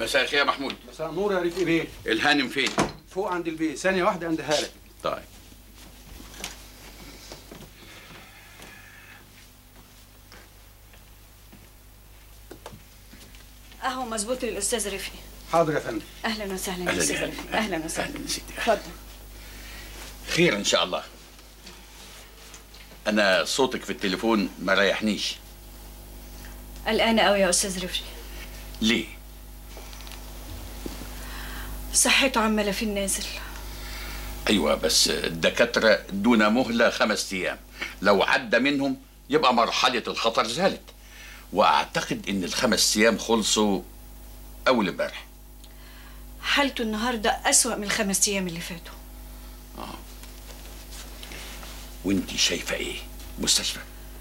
مساء الخير يا محمود مساء النور يا رفيق بيه الهانم فين فوق عند البيت ثانيه واحده عندها لك طيب اهو مظبوط للاستاذ رفقي حاضر يا فندم اهلا وسهلا يا أهلاً استاذ يا رفقي هانم. اهلا وسهلا أهلاً يا سيدي. اتفضل خير ان شاء الله انا صوتك في التليفون ما ريحنيش قلقانه قوي يا استاذ رفقي ليه صحته عماله في النازل ايوه بس الدكاتره دون مهله خمس ايام لو عدى منهم يبقى مرحله الخطر زالت واعتقد ان الخمس ايام خلصوا اول امبارح حالته النهارده اسوا من الخمس ايام اللي فاتوا وانت شايفه ايه مستشفى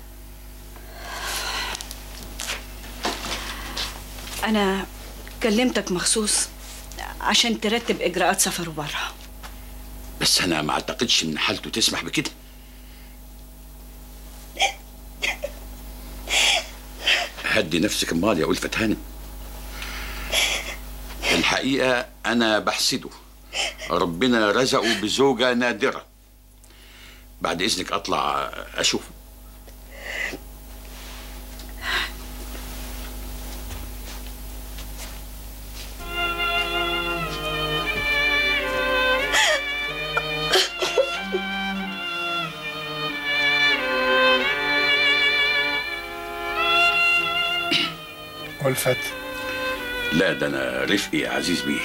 انا كلمتك مخصوص عشان ترتب اجراءات سفره بره بس انا ما اعتقدش ان حالته تسمح بكده هدي نفسك امال يا ألفة هانم الحقيقة أنا بحسده ربنا رزقه بزوجة نادرة بعد إذنك أطلع أشوفه ألفت لا ده أنا رفقي يا عزيز بيه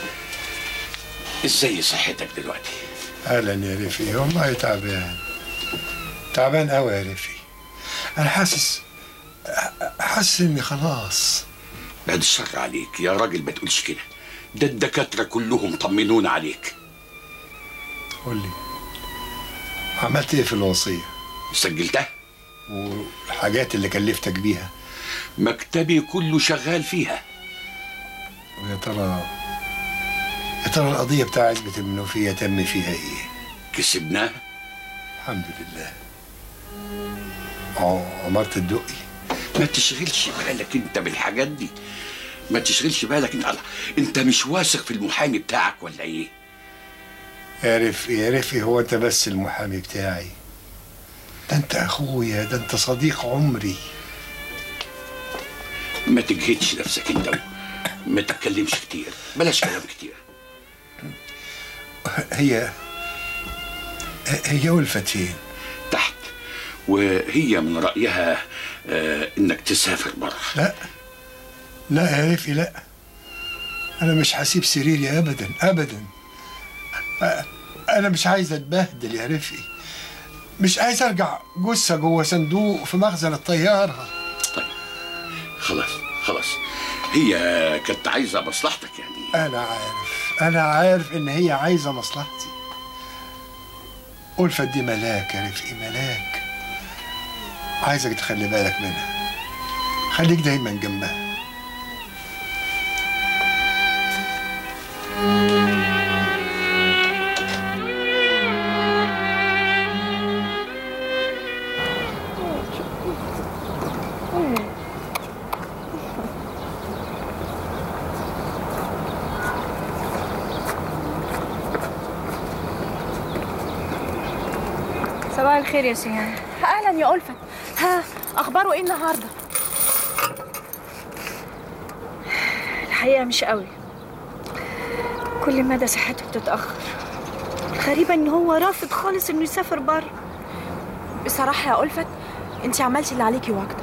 إزاي صحتك دلوقتي أهلا يا رفي والله تعبان تعبان أوي يا رفي أنا حاسس حاسس إني خلاص بعد الشر عليك يا راجل ما تقولش كده ده الدكاترة كلهم طمنونا عليك قول لي عملت إيه في الوصية سجلتها والحاجات اللي كلفتك بيها مكتبي كله شغال فيها ويا ترى يا ترى القضية بتاع عزبة المنوفية تم فيها إيه كسبناها الحمد لله اه عمارة الدقي ما تشغلش بالك انت بالحاجات دي ما تشغلش بالك انت الله انت مش واثق في المحامي بتاعك ولا ايه يا رفقي يا رفقي هو انت بس المحامي بتاعي ده انت اخويا ده انت صديق عمري ما تجهدش نفسك انت ما تتكلمش كتير بلاش كلام كتير هي هي ألفت فين تحت وهي من رأيها آه انك تسافر بره لا لا يا رفقي لا انا مش هسيب سريري ابدا ابدا أ- انا مش عايز اتبهدل يا رفقي مش عايز ارجع جثه جوه صندوق في مخزن الطياره طيب خلاص خلاص هي كانت عايزة مصلحتك يعني انا عارف انا عارف ان هي عايزه مصلحتي ألفت دي ملاك يا رفقي ملاك عايزك تخلي بالك منها خليك دايما جنبها صباح الخير يا سيان اهلا يا ألفت ها اخباره ايه النهارده الحقيقه مش قوي كل مدى صحته بتتاخر غريبه ان هو رافض خالص انه يسافر بره بصراحه يا ألفت انت عملتي اللي عليكي واكتر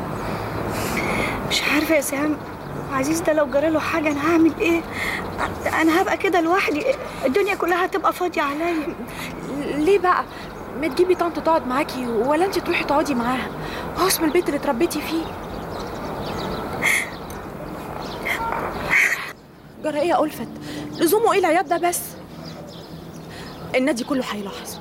مش عارفه يا سهام عزيز ده لو جراله حاجه انا هعمل ايه انا هبقى كده لوحدي الدنيا كلها هتبقى فاضيه عليا ليه بقى ما تجيبي طنط تقعد معاكي ولا انت تروحي تقعدي معاها هو اسم البيت اللي اتربيتي فيه جرى ايه يا ألفت لزومه ايه العياط ده بس النادي كله هيلاحظ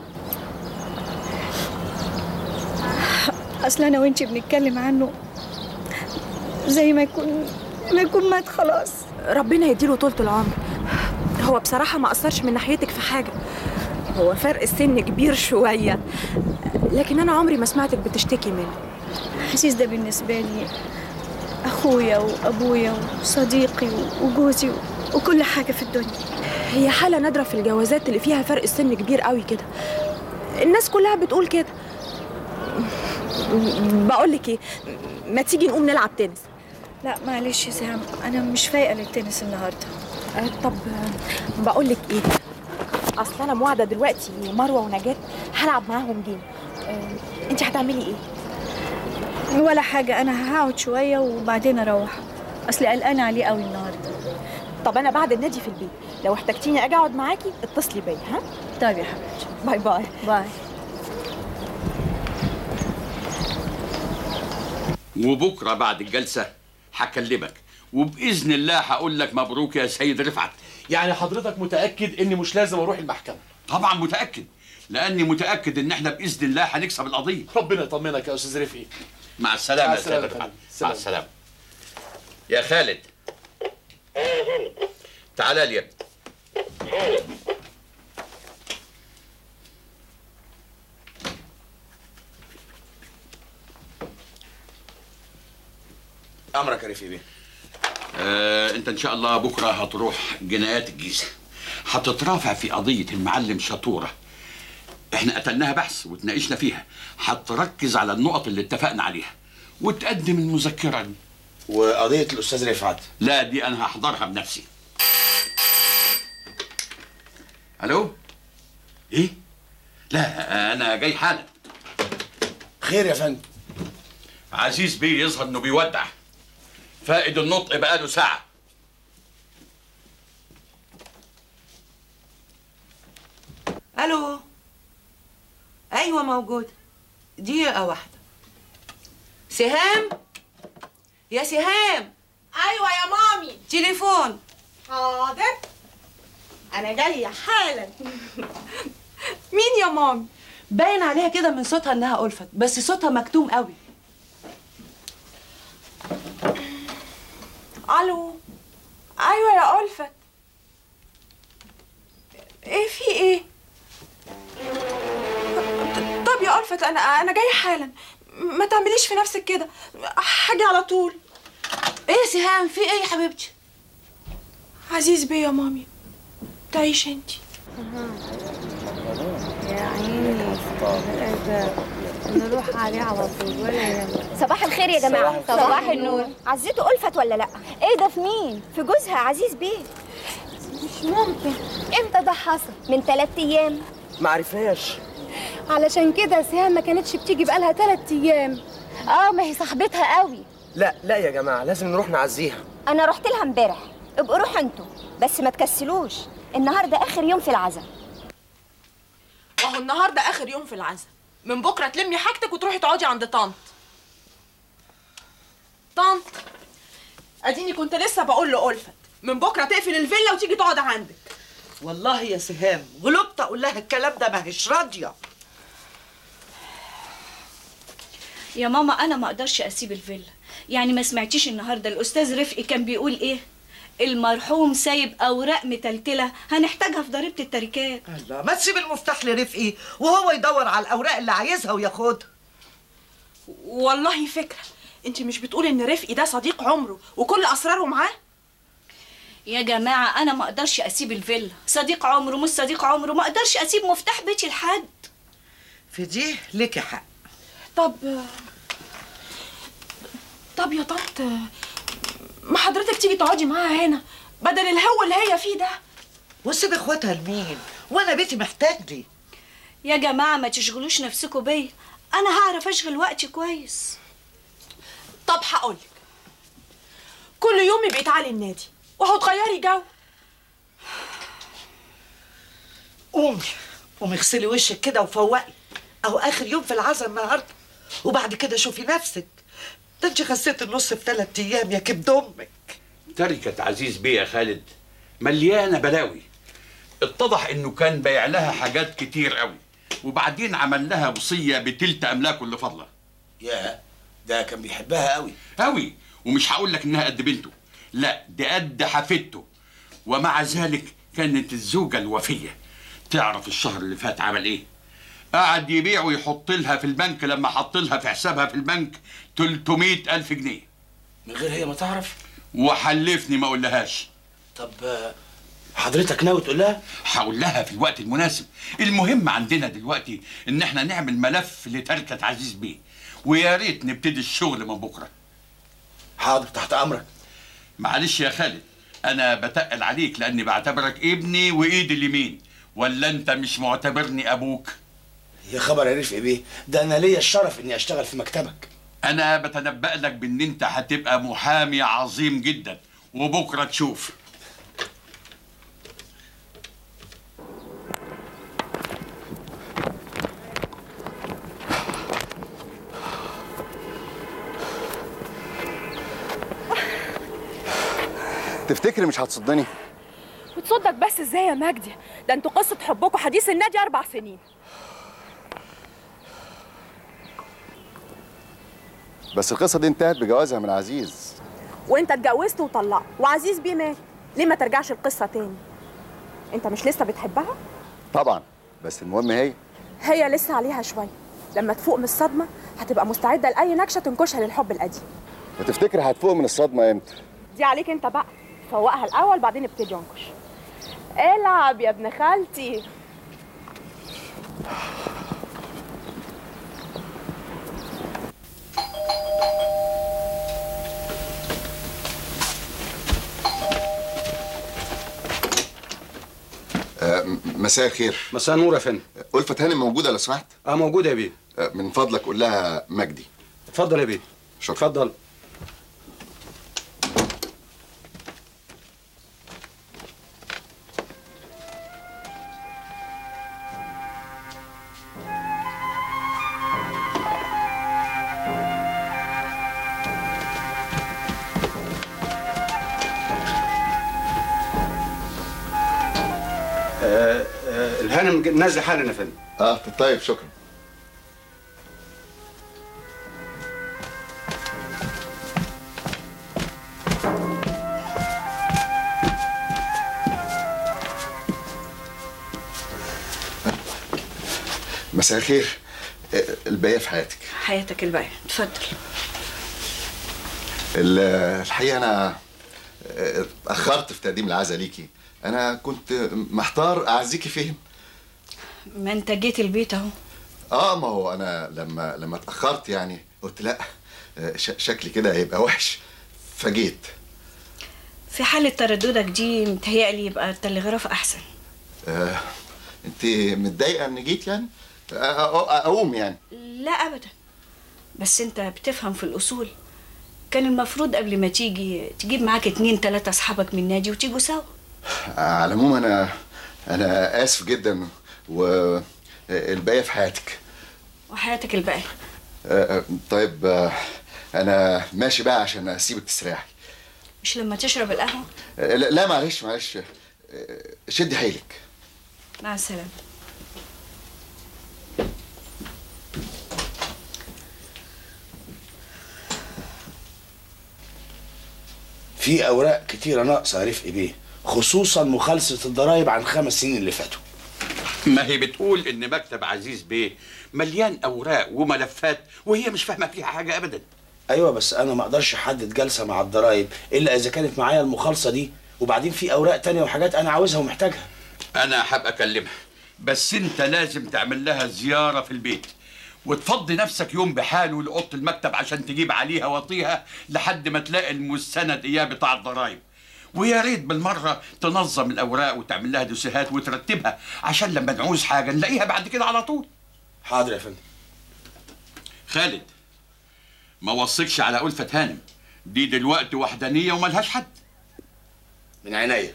اصل انا وانتي بنتكلم عنه زي ما يكون ما يكون مات خلاص ربنا يديله طولة العمر هو بصراحة ما أثرش من ناحيتك في حاجة هو فرق السن كبير شوية لكن أنا عمري ما سمعتك بتشتكي منه عزيز ده بالنسبه لي اخويا وابويا وصديقي وجوزي وكل حاجه في الدنيا هي حالة نادرة في الجوازات اللي فيها فرق السن كبير قوي كده الناس كلها بتقول كده بقول لك ايه ما تيجي نقوم نلعب تنس لا معلش يا سهام انا مش فايقه للتنس النهارده أه طب بقول لك ايه اصل انا موعده دلوقتي مروه ونجاة هلعب معاهم جيم أه انت هتعملي ايه ولا حاجه انا هقعد شويه وبعدين اروح اصلي قلقانه عليه قوي النهارده طب انا بعد النادي في البيت لو احتجتيني اجي اقعد معاكي اتصلي بيا ها طيب يا حبيبتي باي باي باي وبكره بعد الجلسه هكلمك وباذن الله هقول لك مبروك يا سيد رفعت يعني حضرتك متاكد اني مش لازم اروح المحكمه طبعا متاكد لاني متاكد ان احنا باذن الله هنكسب القضيه ربنا يطمنك يا استاذ رفقي مع السلامه مع يا سيد السلامة يا رفعت فندم. مع سلام. السلامه يا خالد تعالى لي يا ابني. امرك يا رفيق بيه آه، انت ان شاء الله بكره هتروح جنايات الجيزه هتترافع في قضيه المعلم شطوره احنا قتلناها بحث وتناقشنا فيها هتركز على النقط اللي اتفقنا عليها وتقدم المذكره دي وقضيه الاستاذ رفعت لا دي انا هحضرها بنفسي الو ايه لا انا جاي حالا خير يا فندم عزيز بيه يظهر انه بيودع فائد النطق بقاله ساعه الو ايوه موجود دقيقه واحده سهام يا سهام ايوه يا مامي تليفون حاضر انا جايه حالا مين يا مامي باين عليها كده من صوتها انها ألفت بس صوتها مكتوم قوي الو ايوه يا ألفت ايه في ايه طب يا ألفت انا انا جايه حالا ما تعمليش في نفسك كده حاجه على طول ايه يا سهام في ايه يا حبيبتي عزيز بيه يا مامي تعيش انتي نروح عليه على طول ولا يهمك صباح الخير يا جماعة صباح النور عزته ألفت ولا لأ؟ ايه ده في مين؟ في جوزها عزيز بيه مش ممكن امتى ده حصل؟ من ثلاث أيام معرفهاش علشان كده سهام ما كانتش بتيجي بقالها ثلاث أيام اه ما هي صاحبتها قوي لا لا يا جماعه لازم نروح نعزيها أنا رحت لها امبارح ابقوا روحوا انتوا بس ما تكسلوش النهارده آخر يوم في العزا وهو النهارده اخر يوم في العزا من بكره تلمي حاجتك وتروحي تقعدي عند طنط طنط اديني كنت لسه بقول لألفت من بكره تقفل الفيلا وتيجي تقعد عندك والله يا سهام غلبت اقول لها الكلام ده ما هيش راضيه يا ماما انا ما اقدرش اسيب الفيلا يعني ما سمعتيش النهارده الاستاذ رفقي كان بيقول ايه المرحوم سايب اوراق متلتله هنحتاجها في ضريبه التركات الله ما تسيب المفتاح لرفقي وهو يدور على الاوراق اللي عايزها وياخدها والله فكره انت مش بتقولي ان رفقي ده صديق عمره وكل اسراره معاه يا جماعه انا ما اقدرش اسيب الفيلا صديق عمره مش صديق عمره ما اقدرش اسيب مفتاح بيتي لحد في دي ليكي حق طب طب يا طنط ما حضرتك تيجي تقعدي معاها هنا بدل الهو اللي هي فيه ده واسيب اخواتها لمين وانا بيتي محتاجني يا جماعه ما تشغلوش نفسكم بيا انا هعرف اشغل وقتي كويس طب هقولك كل يوم يبقى تعالي النادي وهو تغيري جو قومي قومي اغسلي وشك كده وفوقي اهو اخر يوم في العزا النهارده وبعد كده شوفي نفسك ده انت خسيت النص في ثلاث ايام يا كبد امك تركة عزيز بيه يا خالد مليانة بلاوي اتضح انه كان بايع لها حاجات كتير قوي وبعدين عمل لها وصية بتلت املاكه اللي فاضلة يا ده كان بيحبها قوي قوي ومش هقول لك انها قد بنته لا دي قد حفيدته ومع ذلك كانت الزوجة الوفية تعرف الشهر اللي فات عمل ايه قعد يبيع ويحط لها في البنك لما حط لها في حسابها في البنك 300 ألف جنيه من غير هي ما تعرف وحلفني ما اقولهاش طب آه، حضرتك ناوي تقول لها هقول لها في الوقت المناسب المهم عندنا دلوقتي ان احنا نعمل ملف لتركة عزيز بيه ويا ريت نبتدي الشغل من بكره حاضر تحت امرك معلش يا خالد انا بتقل عليك لاني بعتبرك ابني وايدي اليمين ولا انت مش معتبرني ابوك يا خبر يا رفقي بيه ده انا ليا الشرف اني اشتغل في مكتبك انا بتنبأ لك بان انت هتبقى محامي عظيم جدا وبكره تشوف تفتكري مش هتصدني وتصدق بس ازاي يا مجدي ده انتوا قصه حبكم حديث النادي اربع سنين بس القصه دي انتهت بجوازها من عزيز وانت اتجوزت وطلقت وعزيز بيه مات ليه ما ترجعش القصه تاني انت مش لسه بتحبها طبعا بس المهم هي هي لسه عليها شويه لما تفوق من الصدمه هتبقى مستعده لاي نكشه تنكشها للحب القديم وتفتكري هتفوق من الصدمه امتى دي عليك انت بقى فوقها الاول بعدين ابتدي انكش العب يا ابن خالتي آه م- مساء الخير مساء النور يا فندم ألفة هانم موجوده لو سمحت اه موجوده يا بيه آه من فضلك قول لها مجدي اتفضل يا بيه شكرا اتفضل آه آه الهانم ج- نازله حالا يا فندم اه طيب شكرا مساء الخير آه، الباقيه في حياتك حياتك الباقية اتفضل ال- الحقيقه انا آه، اتاخرت في تقديم العزاء ليكي انا كنت محتار اعزيكي فين ما انت جيت البيت اهو اه ما هو انا لما لما اتاخرت يعني قلت لا آه، ش- شكلي كده هيبقى وحش فجيت في حالة ترددك دي متهيألي يبقى التلغراف أحسن آه، انت متضايقه ان جيت يعني آه، آه، اقوم يعني لا أبدا بس أنت بتفهم في الأصول كان المفروض قبل ما تيجي تجيب معاك اتنين تلاتة أصحابك من النادي وتيجوا سوا على العموم انا انا اسف جدا والباقيه في حياتك وحياتك الباقية آه، آه، طيب آه، انا ماشي بقى عشان اسيبك تستريحي مش لما تشرب القهوة آه، لا لا، معلش معلش آه، شدي حيلك مع السلامة في اوراق كتيره ناقصه يا رفقي بيه خصوصا مخالصه الضرايب عن خمس سنين اللي فاتوا ما هي بتقول ان مكتب عزيز بيه مليان اوراق وملفات وهي مش فاهمه فيها حاجه ابدا ايوه بس انا ما اقدرش احدد جلسه مع الضرايب الا اذا كانت معايا المخالصه دي وبعدين في اوراق تانية وحاجات انا عاوزها ومحتاجها انا هبقى اكلمها بس انت لازم تعمل لها زياره في البيت وتفضي نفسك يوم بحاله لاوضه المكتب عشان تجيب عليها وطيها لحد ما تلاقي المستند اياه بتاع الضرايب ويا ريت بالمره تنظم الاوراق وتعمل لها دوسيهات وترتبها عشان لما نعوز حاجه نلاقيها بعد كده على طول حاضر يا فندم خالد ما وصيكش على ألفة هانم دي دلوقتي وحدانية وملهاش حد من عينيا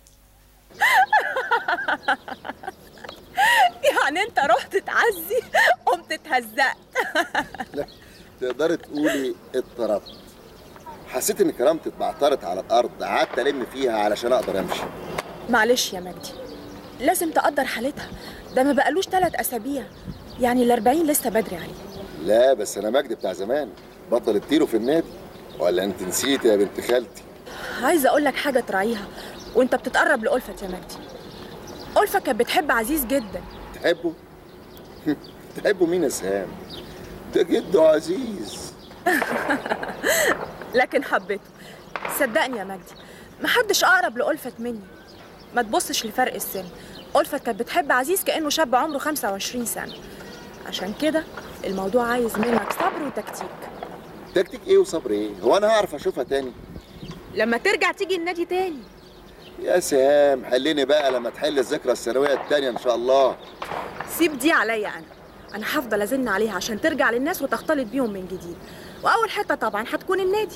يعني انت رحت تعزي قمت اتهزقت لا تقدري تقولي اضطربت حسيت ان كرامتي اتبعترت على الارض قعدت الم فيها علشان اقدر امشي معلش يا مجدي لازم تقدر حالتها ده ما بقالوش ثلاث اسابيع يعني الأربعين لسه بدري عليه لا بس انا مجدي بتاع زمان بطل التيرو في النادي ولا انت نسيتي يا بنت خالتي عايزه اقول لك حاجه تراعيها وانت بتتقرب لألفت يا مجدي ألفة كانت بتحب عزيز جدا تحبه تحبه مين يا سهام ده جده عزيز لكن حبيته صدقني يا مجدي محدش اقرب لألفت مني ما تبصش لفرق السن ألفت كانت بتحب عزيز كأنه شاب عمره 25 سنة عشان كده الموضوع عايز منك صبر وتكتيك تكتيك ايه وصبر ايه هو انا هعرف اشوفها تاني لما ترجع تيجي النادي تاني يا سهام حليني بقى لما تحل الذكرى الثانويه التانيه ان شاء الله سيب دي عليا انا انا هفضل ازن عليها عشان ترجع للناس وتختلط بيهم من جديد واول حته طبعا هتكون النادي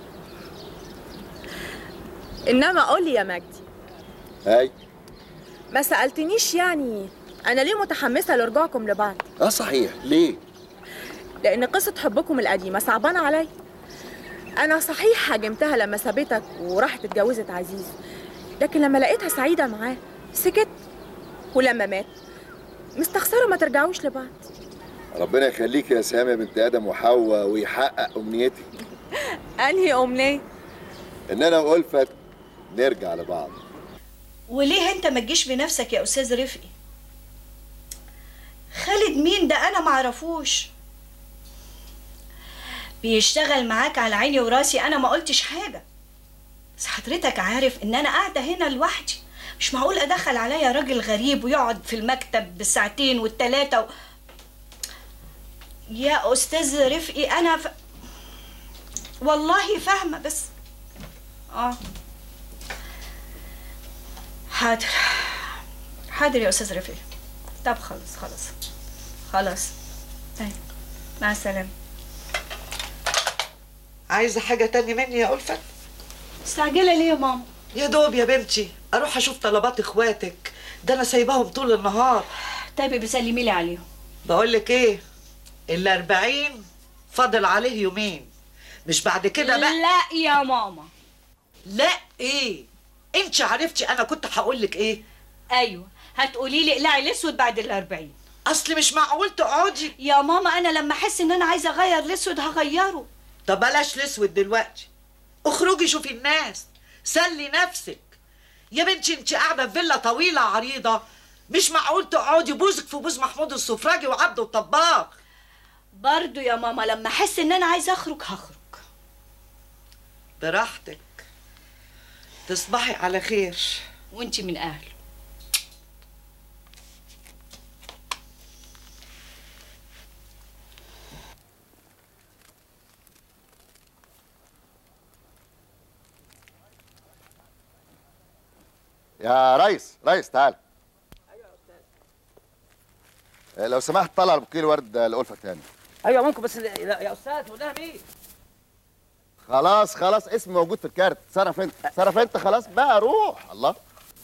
انما قول لي يا مجدي هاي ما سالتنيش يعني انا ليه متحمسه لرجوعكم لبعض اه صحيح ليه لان قصه حبكم القديمه صعبانه عليا انا صحيح هاجمتها لما سابتك وراحت اتجوزت عزيز لكن لما لقيتها سعيده معاه سكت ولما مات مستخسره ما ترجعوش لبعض ربنا يخليك يا سهام يا بنت ادم وحواء ويحقق امنيتي انهي امنيه ان انا والفت نرجع لبعض وليه انت ما تجيش بنفسك يا استاذ رفقي خالد مين ده انا معرفوش بيشتغل معاك على عيني وراسي انا ما قلتش حاجه بس حضرتك عارف ان انا قاعده هنا لوحدي مش معقول ادخل عليا راجل غريب ويقعد في المكتب بالساعتين والتلاته و... يا استاذ رفقي انا ف... والله فاهمه بس اه حاضر حاضر يا استاذ رفيق طب خلاص خلاص خلاص طيب مع السلامه عايزه حاجه تاني مني يا ألفت مستعجله ليه يا ماما يا دوب يا بنتي اروح اشوف طلبات اخواتك ده انا سايباهم طول النهار طيب بسلمي لي عليهم بقول لك ايه الأربعين فاضل عليه يومين مش بعد كده بقى لا يا ماما لا ايه انت عرفتي انا كنت هقول لك ايه ايوه هتقولي لي اقلعي الاسود بعد الأربعين اصل مش معقول تقعدي يا ماما انا لما احس ان انا عايزه اغير الاسود هغيره طب بلاش الاسود دلوقتي اخرجي شوفي الناس سلي نفسك يا بنتي انت قاعده في فيلا طويله عريضه مش معقول تقعدي بوزك في بوز محمود السفراجي وعبده الطباخ برضو يا ماما لما احس ان انا عايزه اخرج هخرج براحتك تصبحي على خير وانتي من اهله يا ريس ريس تعال آه، لو سمحت طلع بوكيل ورد لألفة تاني ايوه ممكن بس لا يا استاذ وده مين خلاص خلاص اسم موجود في الكارت صرف انت صرف انت خلاص بقى روح الله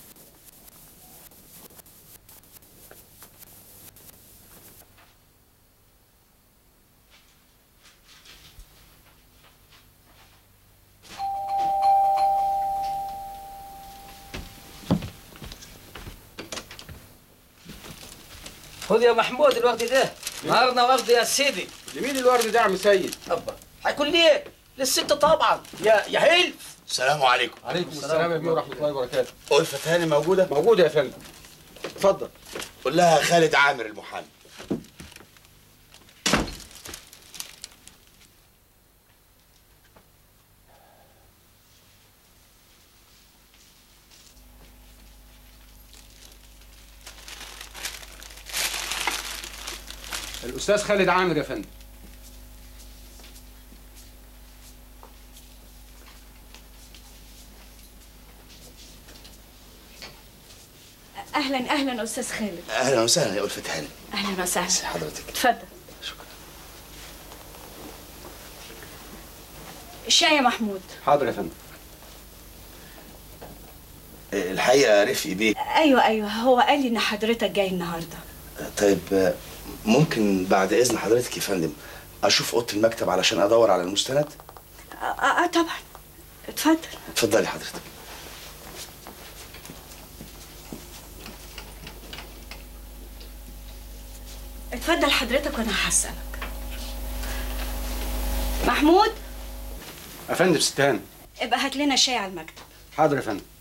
خذ يا محمود الورد ده نهارنا ورد يا سيدي لمين الورد ده يا عم سيد؟ أبا هيكون ليه للست طبعا يا يا هيل السلام عليكم عليكم السلام يا بيه ورحمه الله وبركاته ألفة هاني موجودة؟ موجوده يا فندم اتفضل قول لها خالد عامر المحامي الاستاذ خالد عامر يا فندم اهلا اهلا استاذ خالد أهلا وسهلا يا ألفة هاني اهلا وسهلا حضرتك اتفضل الشاي يا محمود حاضر يا فندم الحقيقة رفقي بيه ايوه ايوه هو قال لي ان حضرتك جاي النهارده طيب ممكن بعد إذن حضرتك يا فندم أشوف أوضة المكتب علشان أدور على المستند؟ اه, آه طبعا اتفضل اتفضلي حضرتك اتفضل حضرتك وانا هحسنك محمود يا فندم ستان ابقى هات لنا شاي على المكتب حاضر يا فندم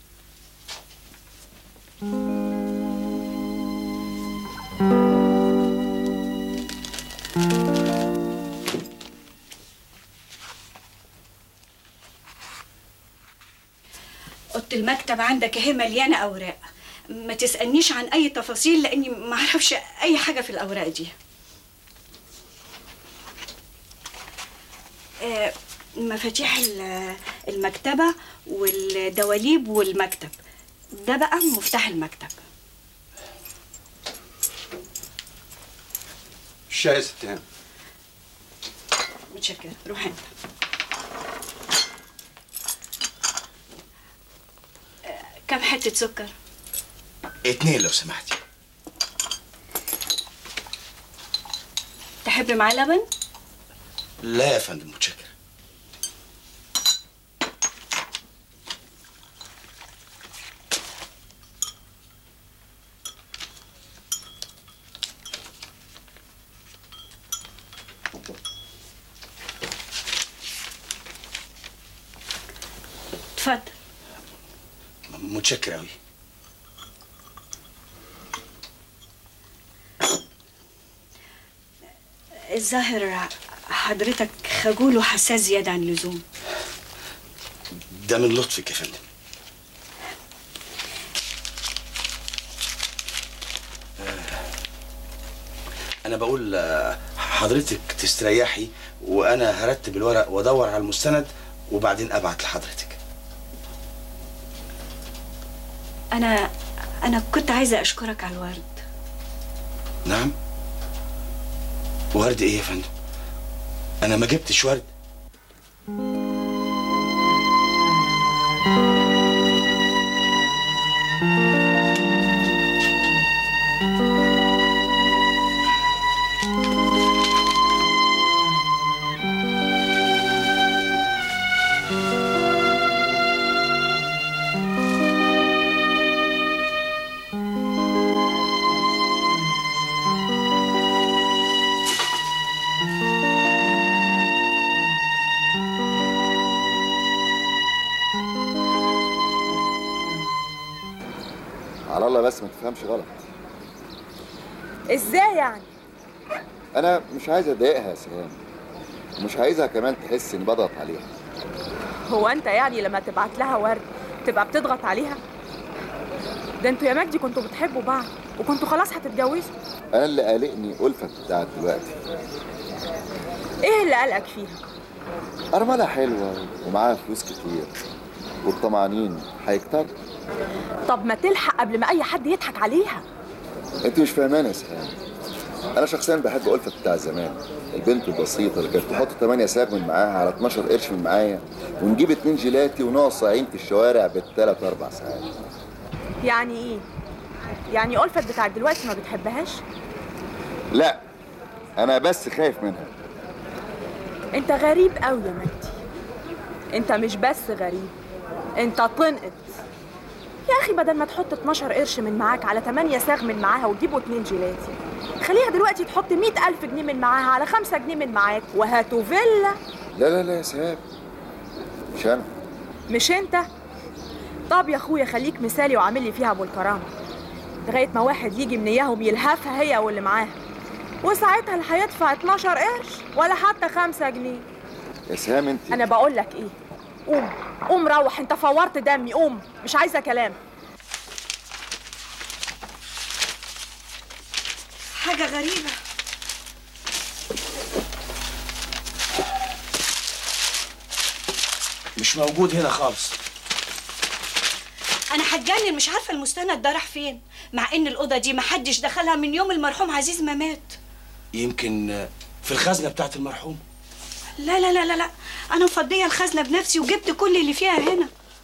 المكتب عندك اهي مليانه اوراق ما تسالنيش عن اي تفاصيل لاني ما اعرفش اي حاجه في الاوراق دي آه، مفاتيح ال- المكتبه والدواليب والمكتب ده بقى مفتاح المكتب الشاي يا ست هانم متشكرة روح انت آه، كم حتة سكر؟ اتنين لو سمحتي تحب معاه لبن؟ لا يا فندم متشكر اتفضل متشكر قوي الظاهر حضرتك خجول وحساس زيادة عن اللزوم ده من لطفك يا فندم آه، انا بقول آه، حضرتك تستريحي وانا هرتب الورق وادور على المستند وبعدين ابعت لحضرتك أنا أنا كنت عايزة أشكرك على الورد نعم ورد ايه يا فندم انا ما جبتش ورد على الله بس ما تفهمش غلط ازاي يعني انا مش عايز اضايقها يا سهام ومش عايزها كمان تحس اني بضغط عليها هو انت يعني لما تبعت لها ورد تبقى بتضغط عليها ده انتوا يا مجدي كنتوا بتحبوا بعض وكنتوا خلاص هتتجوزوا انا اللي قلقني ألفت بتاعت دلوقتي ايه اللي قلقك فيها أرملة حلوة ومعاها فلوس كتير والطمعانين هيكتروا طب ما تلحق قبل ما اي حد يضحك عليها انت مش فاهمانة يا سهام انا شخصيا بحب ألفت بتاع زمان البنت البسيطة اللي كانت تحط 8 ساغ من معاها على 12 قرش من معايا ونجيب اتنين جيلاتي ونقعد صايعين في الشوارع بالثلاث اربع ساعات يعني ايه يعني ألفت بتاعت دلوقتي ما بتحبهاش لا انا بس خايف منها انت غريب قوي يا مجدي انت مش بس غريب انت طنقت يا اخي بدل ما تحط 12 قرش من معاك على 8 ساغ من معاها وتجيبوا اتنين جيلاتي خليها دلوقتي تحط 100 ألف جنيه من معاها على 5 جنيه من معاك وهاتوا فيلا لا لا لا يا سهام مش انا مش انت طب يا اخويا خليك مثالي وعامل لي فيها ابو الكرامه لغايه ما واحد يجي من اياهم يلهفها هي واللي معاها وساعتها اللي هيدفع 12 قرش ولا حتى 5 جنيه يا سهام انت انا بقول لك ايه قوم قوم روح انت فورت دمي قوم مش عايزه كلام حاجة غريبة مش موجود هنا خالص أنا هتجنن مش عارفة المستند ده راح فين مع إن الأوضة دي محدش دخلها من يوم المرحوم عزيز ما مات يمكن آه، في الخزنه بتاعت المرحوم لا لا لا لا لا أنا مفضية الخزنة بنفسي وجبت كل اللي فيها هنا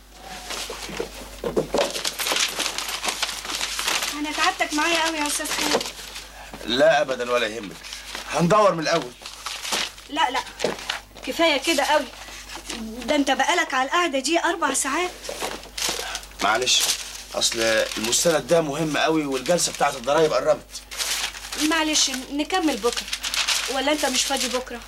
أنا تعبتك معايا قوي يا أستاذ خالد لا ابدا ولا يهمك هندور من الاول لا لا كفاية كده قوي ده أنت بقالك على القعدة دي أربع ساعات معلش اصل المستند ده مهم قوي والجلسه بتاعت الضرايب قربت معلش نكمل بكرة ولا أنت مش فاضي بكرة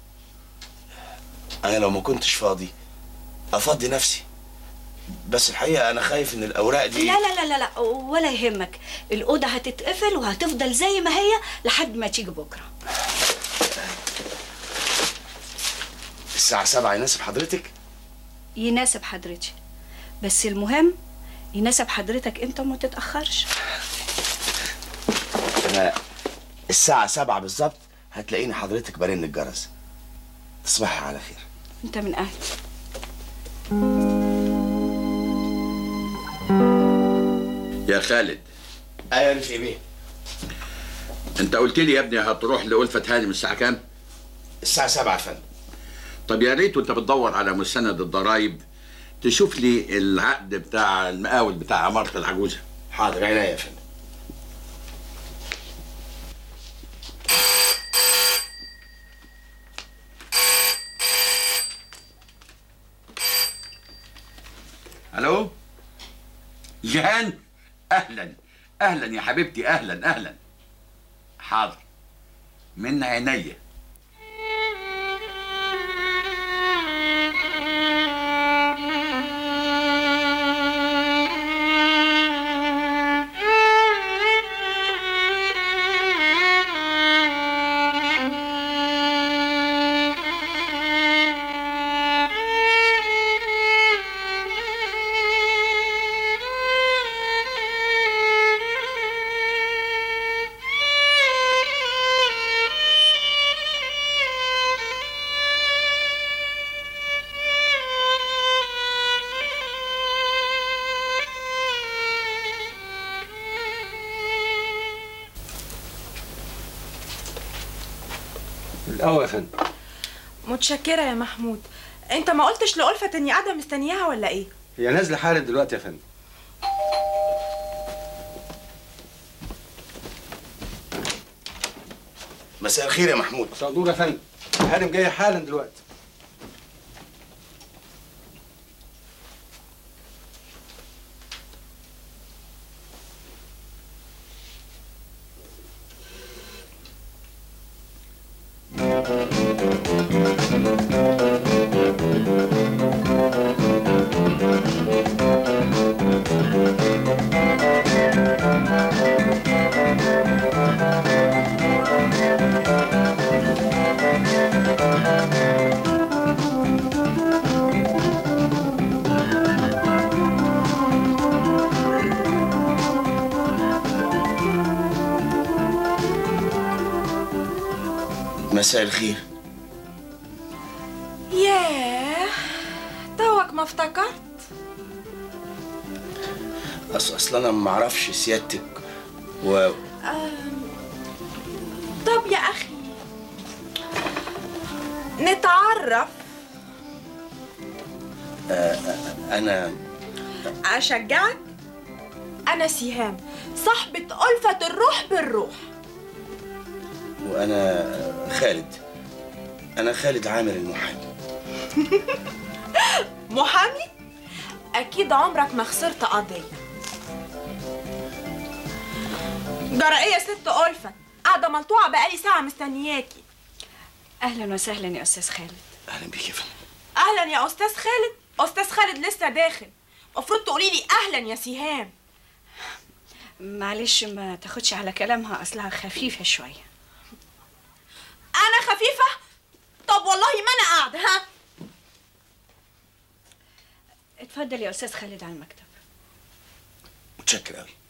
انا لو ما كنتش فاضي افضي نفسي بس الحقيقه انا خايف ان الاوراق دي لا لا لا لا لا ولا يهمك الأوضة هتتقفل وهتفضل زي ما هي لحد ما تيجي بكرة الساعه 7 يناسب حضرتك يناسب حضرتي بس المهم يناسب حضرتك انت وما تتاخرش انا الساعة سبعة بالظبط هتلاقيني حضرتك برن الجرس تصبحي على خير انت من اهل يا خالد ايوه رفقي بيه انت قلت لي يا ابني هتروح لألفة هانم الساعة كام؟ الساعة سبعة يا فندم طب يا ريت وانت بتدور على مستند الضرايب تشوف لي العقد بتاع المقاول بتاع عمارة العجوزة حاضر عينيا يا فندم الو جيهان اهلا اهلا يا حبيبتي اهلا اهلا حاضر من عينيا القهوة يا فندم متشكرة يا محمود انت ما قلتش لألفت اني قاعدة مستنياها ولا ايه هي نازلة حالا دلوقتي يا فندم مساء الخير يا محمود مساء النور يا فندم هانم جاية حالا دلوقتي مساء الخير ياه توك ما افتكرت أصل أصل أنا ما أعرفش سيادتك و أم، طب يا أخي نتعرف آه، آه، أنا أشجعك أنا سيهام صاحبة ألفة الروح بالروح وأنا خالد أنا خالد عامر المحامي محامي أكيد عمرك ما خسرت قضية جرى إيه يا ست ألفة قاعدة ملطوعة بقالي ساعة مستنياكي اهلا وسهلا يا استاذ خالد أهلا بيك يا فندم أهلا يا أستاذ خالد أستاذ خالد لسه داخل المفروض تقولي لي أهلا يا سيهام معلش ما تاخدش على كلامها اصلها خفيفه شويه أنا خفيفة طب والله ما أنا قاعدة ها اتفضل يا استاذ خالد على المكتب متشكر أوي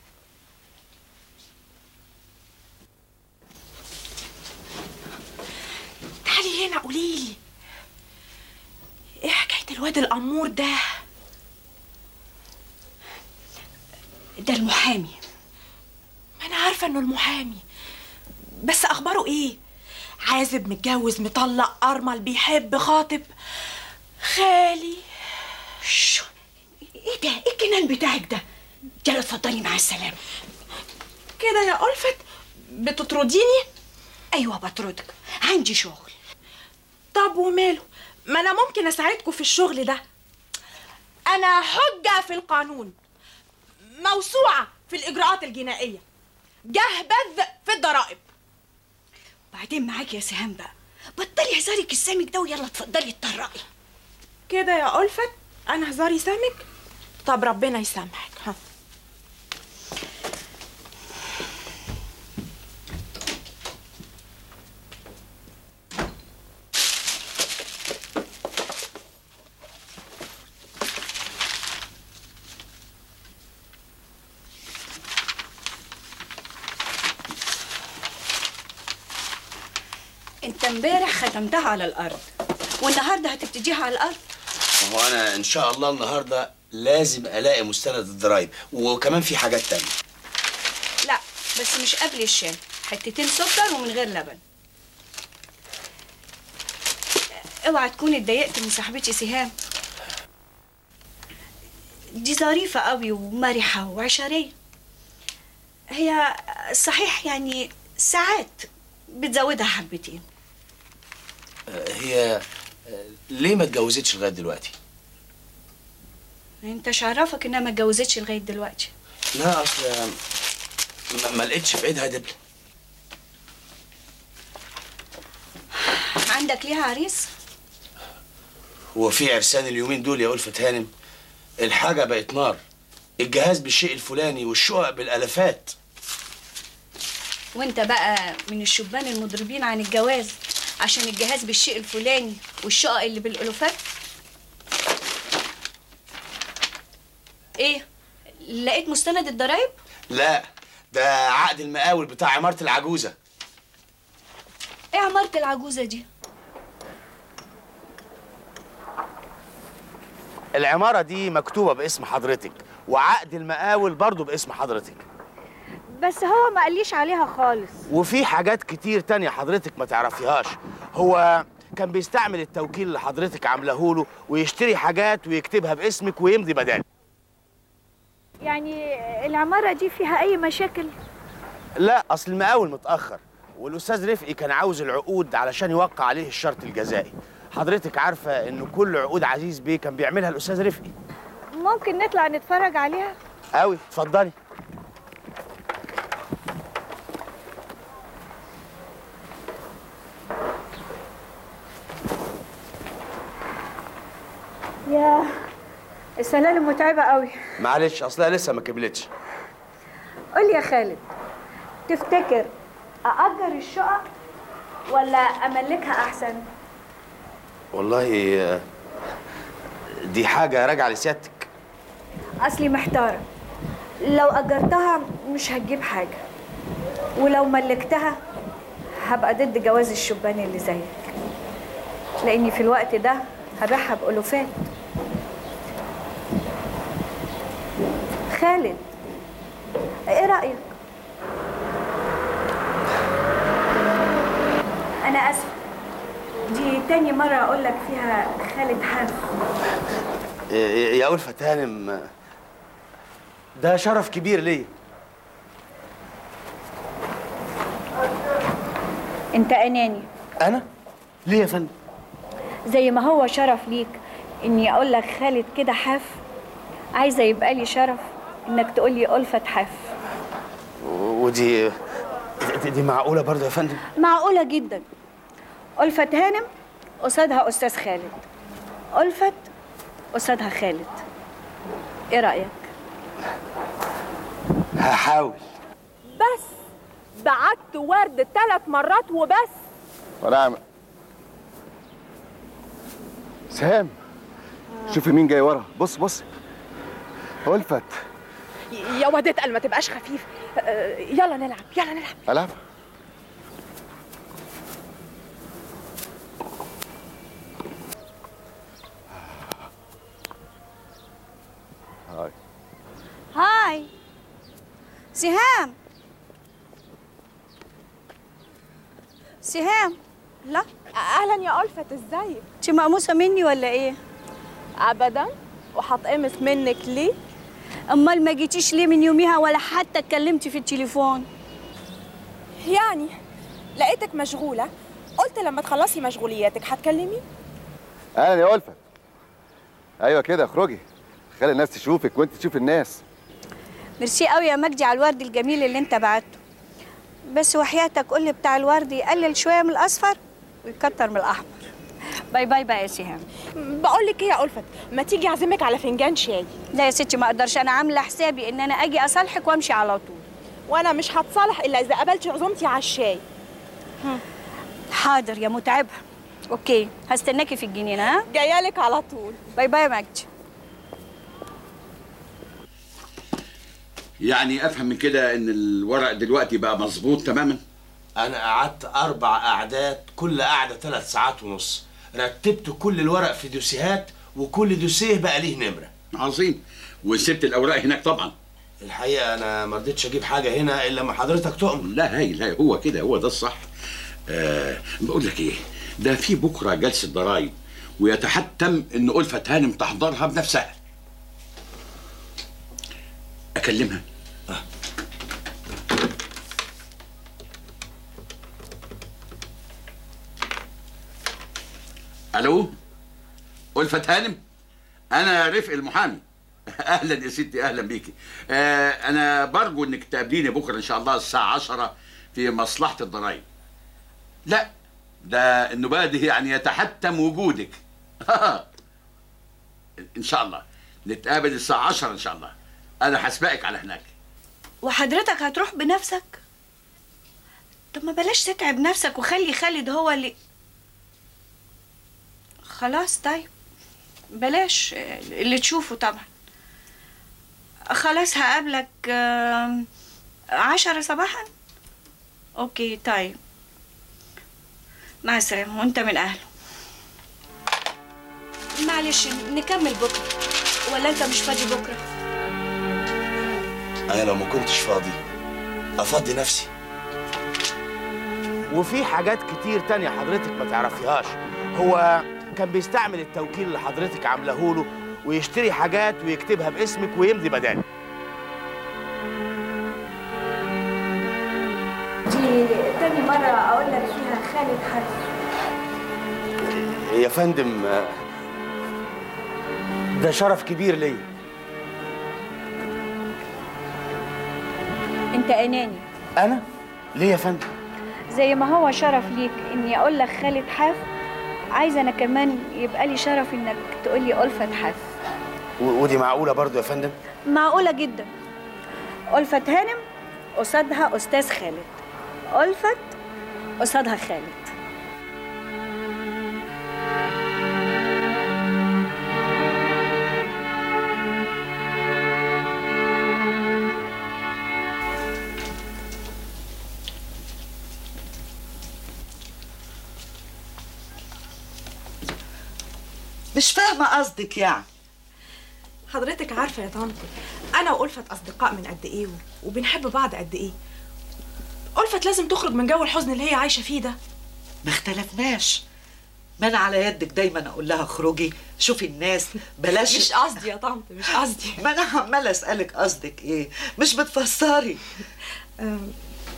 تعالي هنا قولي لي ايه حكايه الواد الامور ده ده المحامي ما انا عارفه انه المحامي بس اخباره ايه عازب متجوز مطلق ارمل بيحب خاطب خالي شو ايه ده ايه الجنان بتاعك ده يلا اتفضلي مع السلامه كده يا ألفت بتطرديني ايوه بطردك عندي شغل طب وماله ما انا ممكن اساعدكم في الشغل ده انا حجه في القانون موسوعه في الاجراءات الجنائيه جهبذ في الضرائب بعدين معاك يا سهام بقى بطلي هزارك السامك ده ويلا اتفضلي اتطرقي كده يا ألفت انا هزاري سامك طب ربنا يسامحك ها انت امبارح ختمتها على الارض والنهارده هتبتديها على الارض ما هو انا ان شاء الله النهارده لازم الاقي مستند الضرايب وكمان في حاجات تانية لا بس مش قبل الشاي حتتين سكر ومن غير لبن اوعى تكون اتضايقت من صاحبتي سهام دي ظريفة قوي ومرحة وعشرية هي صحيح يعني ساعات بتزودها حبتين آه، هي آه، ليه ما اتجوزتش لغايه دلوقتي انت عرفك انها ما اتجوزتش لغاية دلوقتي لا اصل ما- ما لقيتش في ايدها دبل عندك ليها عريس هو في عرسان اليومين دول يا ألفة هانم الحاجة بقت نار الجهاز بالشيء الفلاني والشقق بالالافات وانت بقى من الشبان المضربين عن الجواز عشان الجهاز بالشيء الفلاني والشقق اللي بالالوفات ايه لقيت مستند الضرايب لا ده عقد المقاول بتاع عمارة العجوزة ايه عمارة العجوزة دي العمارة دي مكتوبة باسم حضرتك وعقد المقاول برضه باسم حضرتك بس هو ما قاليش عليها خالص وفي حاجات كتير تانية حضرتك ما تعرفيهاش هو كان بيستعمل التوكيل اللي حضرتك عاملاه له ويشتري حاجات ويكتبها باسمك ويمضي بدالك يعني العمارة دي فيها أي مشاكل؟ لا اصل المقاول متاخر والاستاذ رفقي كان عاوز العقود علشان يوقع عليه الشرط الجزائي حضرتك عارفه ان كل عقود عزيز بيه كان بيعملها الاستاذ رفقي ممكن نطلع نتفرج عليها؟ قوي اتفضلي يا السلالم متعبة قوي معلش اصلها لسه ما كملتش قول لي يا خالد تفتكر أأجر الشقق ولا أملكها أحسن؟ والله آه، دي حاجه راجعه لسيادتك أصلي محتارة لو أجرتها مش هتجيب حاجة ولو ملكتها هبقى ضد جواز الشبان اللي زيك لأني في الوقت ده هبيعها بألوفات خالد ايه رأيك؟ أنا آسفة دي تاني مرة أقول لك فيها خالد حاف آه، يا ألفة هانم آه، ده شرف كبير ليا أنت أناني انا ليه يا فندم زي ما هو شرف ليك اني اقول لك خالد كده حاف عايزه يبقى لي شرف انك تقول لي ألفة حاف ودي دي, دي معقوله برضه يا فندم معقوله جدا ألفة هانم قصادها استاذ خالد ألفة قصادها خالد ايه رايك هحاول بس بعت ورد ثلاث مرات وبس وانا عم... سهام شوفي مين جاي ورا بص بص ألفت يا واد اتقل ما تبقاش خفيف آه، يلا نلعب يلا نلعب ألعب هاي هاي سهام سهام لا اهلا يا ألفت ازيك انت مقموسه مني ولا ايه ابدا وهتقمص منك ليه امال ما جيتيش ليه من يوميها ولا حتى اتكلمتي في التليفون يعني لقيتك مشغوله قلت لما تخلصي مشغولياتك هتكلمي أهلا يا ألفت أيوة كده اخرجي خلي الناس تشوفك وأنت تشوف الناس ميرسي قوي يا مجدي على الورد الجميل اللي انت بعته بس وحياتك قول لي بتاع الورد يقلل شويه من الاصفر ويكتر من الاحمر باي باي بقى يا سهام بقول لك ايه يا ألفت ما تيجي اعزمك على فنجان شاي لا يا ستي ما اقدرش انا عامله حسابي ان انا اجي اصالحك وامشي على طول وانا مش هتصالح الا اذا قبلت عزومتي على الشاي حاضر يا متعبه اوكي هستناكي في الجنينه ها جايه لك على طول باي باي يا مجدي يعني افهم من كده ان الورق دلوقتي بقى مظبوط تماما انا قعدت اربع قعدات كل قعده ثلاث ساعات ونص رتبت كل الورق في دوسيهات وكل دوسيه بقى ليه نمره عظيم وسبت الاوراق هناك طبعا الحقيقه انا ما رضيتش اجيب حاجه هنا الا لما حضرتك تؤمن لا هاي لا هو كده هو ده الصح آه بقول لك ايه ده في بكره جلسه ضرايب ويتحتم ان ألفة هانم تحضرها بنفسها اكلمها الو ألفة هانم انا رفق المحامي اهلا يا ستي اهلا بيكي آه انا برجو انك تقابليني بكره ان شاء الله الساعه 10 في مصلحه الضرايب لا ده النباة دي يعني يتحتم وجودك ان شاء الله نتقابل الساعه 10 ان شاء الله انا هسبقك على هناك وحضرتك هتروح بنفسك طب ما بلاش تتعب نفسك وخلي خالد هو اللي خلاص طيب بلاش اللي تشوفه طبعا خلاص هقابلك آم، عشرة صباحا اوكي طيب مع السلامة وانت من اهله معلش نكمل بكرة ولا انت مش فاضي بكرة انا لو ما كنتش فاضي افضي نفسي وفي حاجات كتير تانية حضرتك ما تعرفيهاش هو كان بيستعمل التوكيل اللي حضرتك عاملاه له ويشتري حاجات ويكتبها باسمك ويمضي بدالك دي تاني مرة أقول لك فيها خالد حرف يا فندم آه، ده شرف كبير ليا انت اناني انا ليه يا فندم زي ما هو شرف ليك اني اقول لك خالد حاف عايزه انا كمان يبقى لي شرف انك تقول لي ألفة حاف و- ودي معقولة برضو يا فندم معقوله جدا ألفة هانم قصادها استاذ خالد ألفة قصادها خالد مش فاهمة قصدك يعني حضرتك عارفة يا طنط أنا وألفت أصدقاء من قد إيه و- وبنحب بعض قد إيه ألفت لازم تخرج من جو الحزن اللي هي عايشة فيه ده ما اختلفناش ما انا على يدك دايما اقول لها اخرجي شوفي الناس بلاش مش قصدي يا طنط مش قصدي ما انا عماله اسالك قصدك ايه مش بتفسري أم،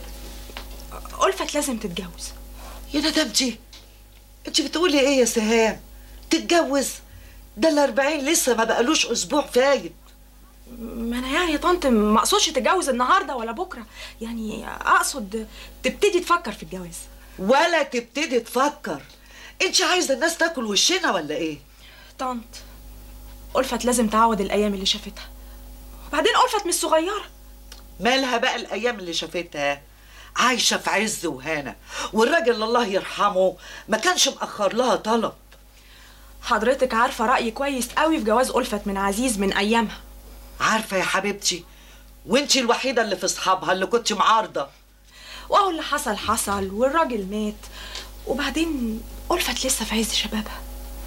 ألفت لازم تتجوز يا ندمتي انت بتقولي ايه يا سهام تتجوز ده الأربعين لسه ما بقالوش اسبوع فايت ما أنا يعني يا طنط ما أقصدش تتجوز النهاردة ولا بكرة يعني أقصد تبتدي تفكر في الجواز ولا تبتدي تفكر انت عايزه الناس تاكل وشنا ولا ايه طنط ألفت لازم تعوض الأيام اللي شافتها وبعدين ألفت مش صغيرة مالها بقى الايام اللي شافتها عايشه في عز وهنا والراجل الله يرحمه ما كانش مأخر لها طلب حضرتك عارفة رأيي كويس قوي في جواز ألفت من عزيز من أيامها عارفه يا حبيبتي وانت الوحيده اللي في اصحابها اللي كنت معارضه وأهو اللي حصل حصل والراجل مات وبعدين ألفت لسه في عز شبابها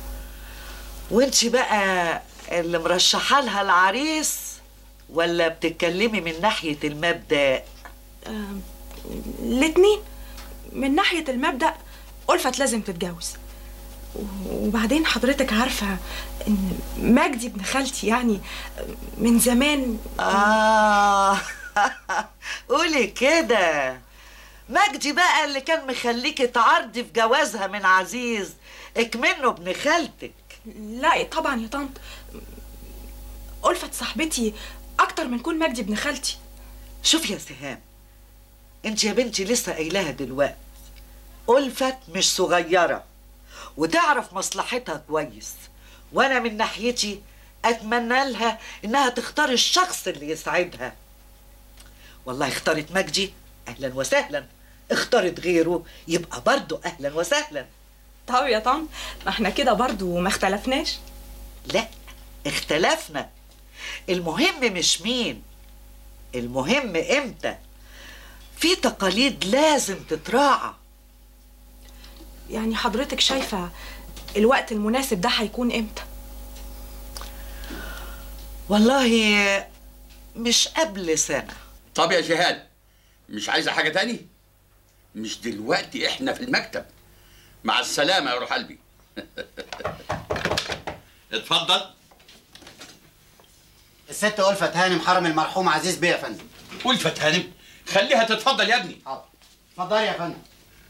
وانت بقى اللي مرشحه لها العريس ولا بتتكلمي من ناحيه المبدأ آم، الاتنين من ناحية المبدأ ألفت لازم تتجوز وبعدين حضرتك عارفة إن مجدي ابن خالتي يعني من زمان آه قولي كده مجدي بقى اللي كان مخليكي تعرضي في جوازها من عزيز اكمنه ابن خالتك لا طبعا يا طنط ألفت صاحبتي أكتر من كون مجدي ابن خالتي شوف يا سهام انت يا بنتي لسه قايلاها دلوقتي ألفت مش صغيرة وتعرف مصلحتها كويس وانا من ناحيتي اتمنى لها انها تختار الشخص اللي يسعدها والله اختارت مجدي اهلا وسهلا اختارت غيره يبقى برضه اهلا وسهلا طب يا طن ما احنا كده برضو ما اختلفناش لا اختلفنا المهم مش مين المهم امتى في تقاليد لازم تتراعى يعني حضرتك شايفة الوقت المناسب ده هيكون امتى؟ والله مش قبل سنة طب يا جهاد مش عايزه حاجه تاني مش دلوقتي احنا في المكتب مع السلامه يا روح قلبي اتفضل الست ألفت هانم حرم المرحوم عزيز بيه يا فندم ألفت هانم خليها تتفضل يا ابني حاضر اتفضلي يا فندم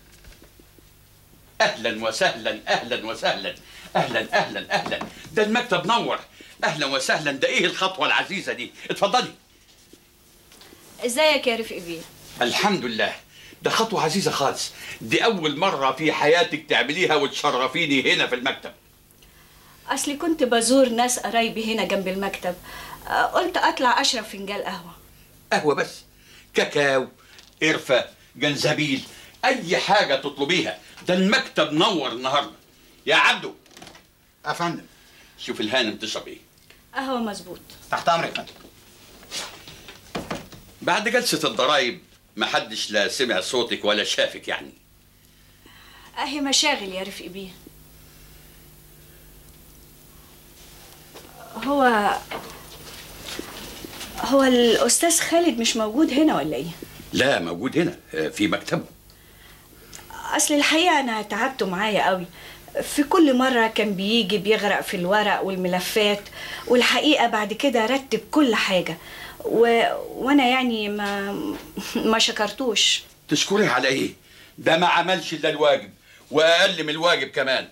اهلا وسهلا اهلا وسهلا اهلا اهلا اهلا ده المكتب نور اهلا وسهلا ده ايه الخطوه العزيزه دي اتفضلي ازيك يا رفقي بيه الحمد لله ده خطوه عزيزه خالص دي اول مره في حياتك تعمليها وتشرفيني هنا في المكتب اصلي كنت بزور ناس قرايبي هنا جنب المكتب آه، قلت اطلع اشرب فنجان قهوه قهوه بس كاكاو قرفه جنزبيل اي حاجه تطلبيها ده المكتب نور النهارده يا عبدو يا فندم شوف الهانم تشرب ايه قهوه مظبوط تحت أمرك يا فندم بعد جلسه الضرايب محدش لا سمع صوتك ولا شافك يعني اهي مشاغل يا رفقي بيه هو هو الاستاذ خالد مش موجود هنا ولا ايه لا موجود هنا آه، في مكتبه اصل الحقيقه انا تعبته معايا قوي في كل مرة كان بيجي بيغرق في الورق والملفات والحقيقة بعد كده رتب كل حاجة و... وأنا يعني ما ما شكرتوش تشكري على ايه ده ما عملش الا الواجب واقل من الواجب كمان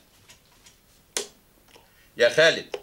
يا خالد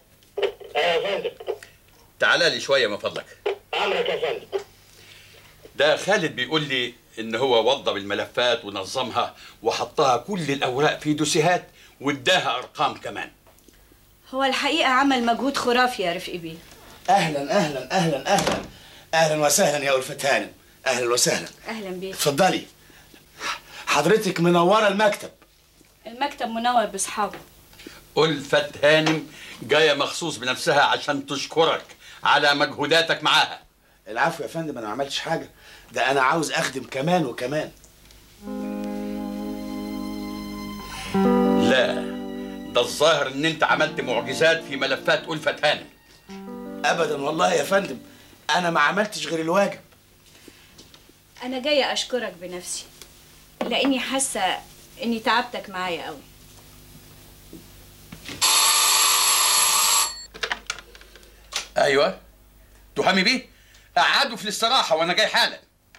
تعالى لي شويه من فضلك امرك يا فندم ده خالد بيقول لي ان هو وضب الملفات ونظمها وحطها كل الاوراق في دوسيهات واداها ارقام كمان هو الحقيقة عمل مجهود خرافي يا رفقي بيه اهلا اهلا اهلا اهلا اهلا وسهلا يا ألفة هانم اهلا وسهلا أهلا بيك اتفضلي حضرتك منوره المكتب المكتب منور بأصحابه ألفت هانم جاية مخصوص بنفسها عشان تشكرك على مجهوداتك معاها العفو يا فندم انا ما عملتش حاجه ده انا عاوز اخدم كمان وكمان لا ده الظاهر ان انت عملت معجزات في ملفات ألفت هانم ابدا والله يا فندم انا ما عملتش غير الواجب أنا جاية أشكرك بنفسي لأني حاسة إني تعبتك معايا قوي ايوه تهمي بيه قعدوا في الاستراحه وانا جاي حالا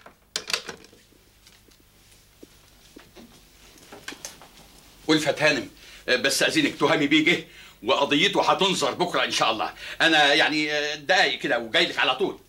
ألفت هانم بس أذنك تهمي بيه جه وقضيته هتنظر بكره ان شاء الله انا يعني دقايق كده وجاي لك على طول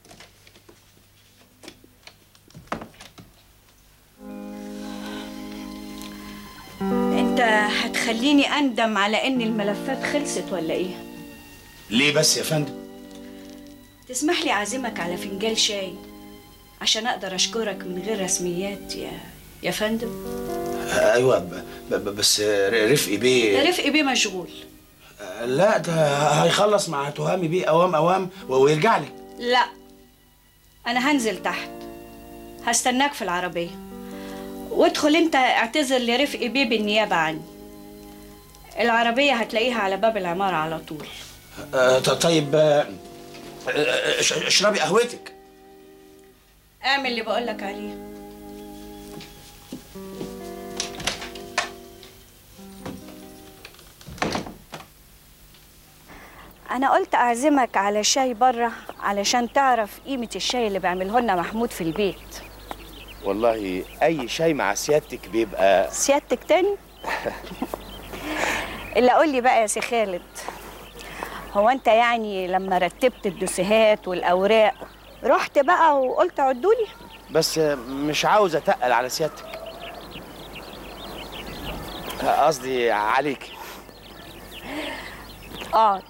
أنت هتخليني أندم على إن الملفات خلصت ولا إيه؟ ليه بس يا فندم تسمح لي أعزمك على فنجان شاي عشان أقدر أشكرك من غير رسميات يا يا فندم آه، ايوه ب- ب- بس رفقي بيه رفقي بيه مشغول لا ده هيخلص مع تهامي بيه اوام اوام ويرجع لك لا أنا هنزل تحت هستناك في العربية وادخل أنت اعتذر لرفقي بيه بالنيابة عني العربية هتلاقيها على باب العمارة على طول آه، ط- طيب آه، آه، اش- اشربي قهوتك اعمل اللي بقولك عليه أنا قلت أعزمك على شاي بره علشان تعرف قيمة الشاي اللي بيعمله لنا محمود في البيت والله اي شاي مع سيادتك بيبقى سيادتك تاني؟ إلا قول لي بقى يا سي خالد هو أنت يعني لما رتبت الدوسيهات والأوراق رحت بقى وقلت عدولي؟ بس آه، مش عاوز اتقل على سيادتك آه، قصدي عليك اقعد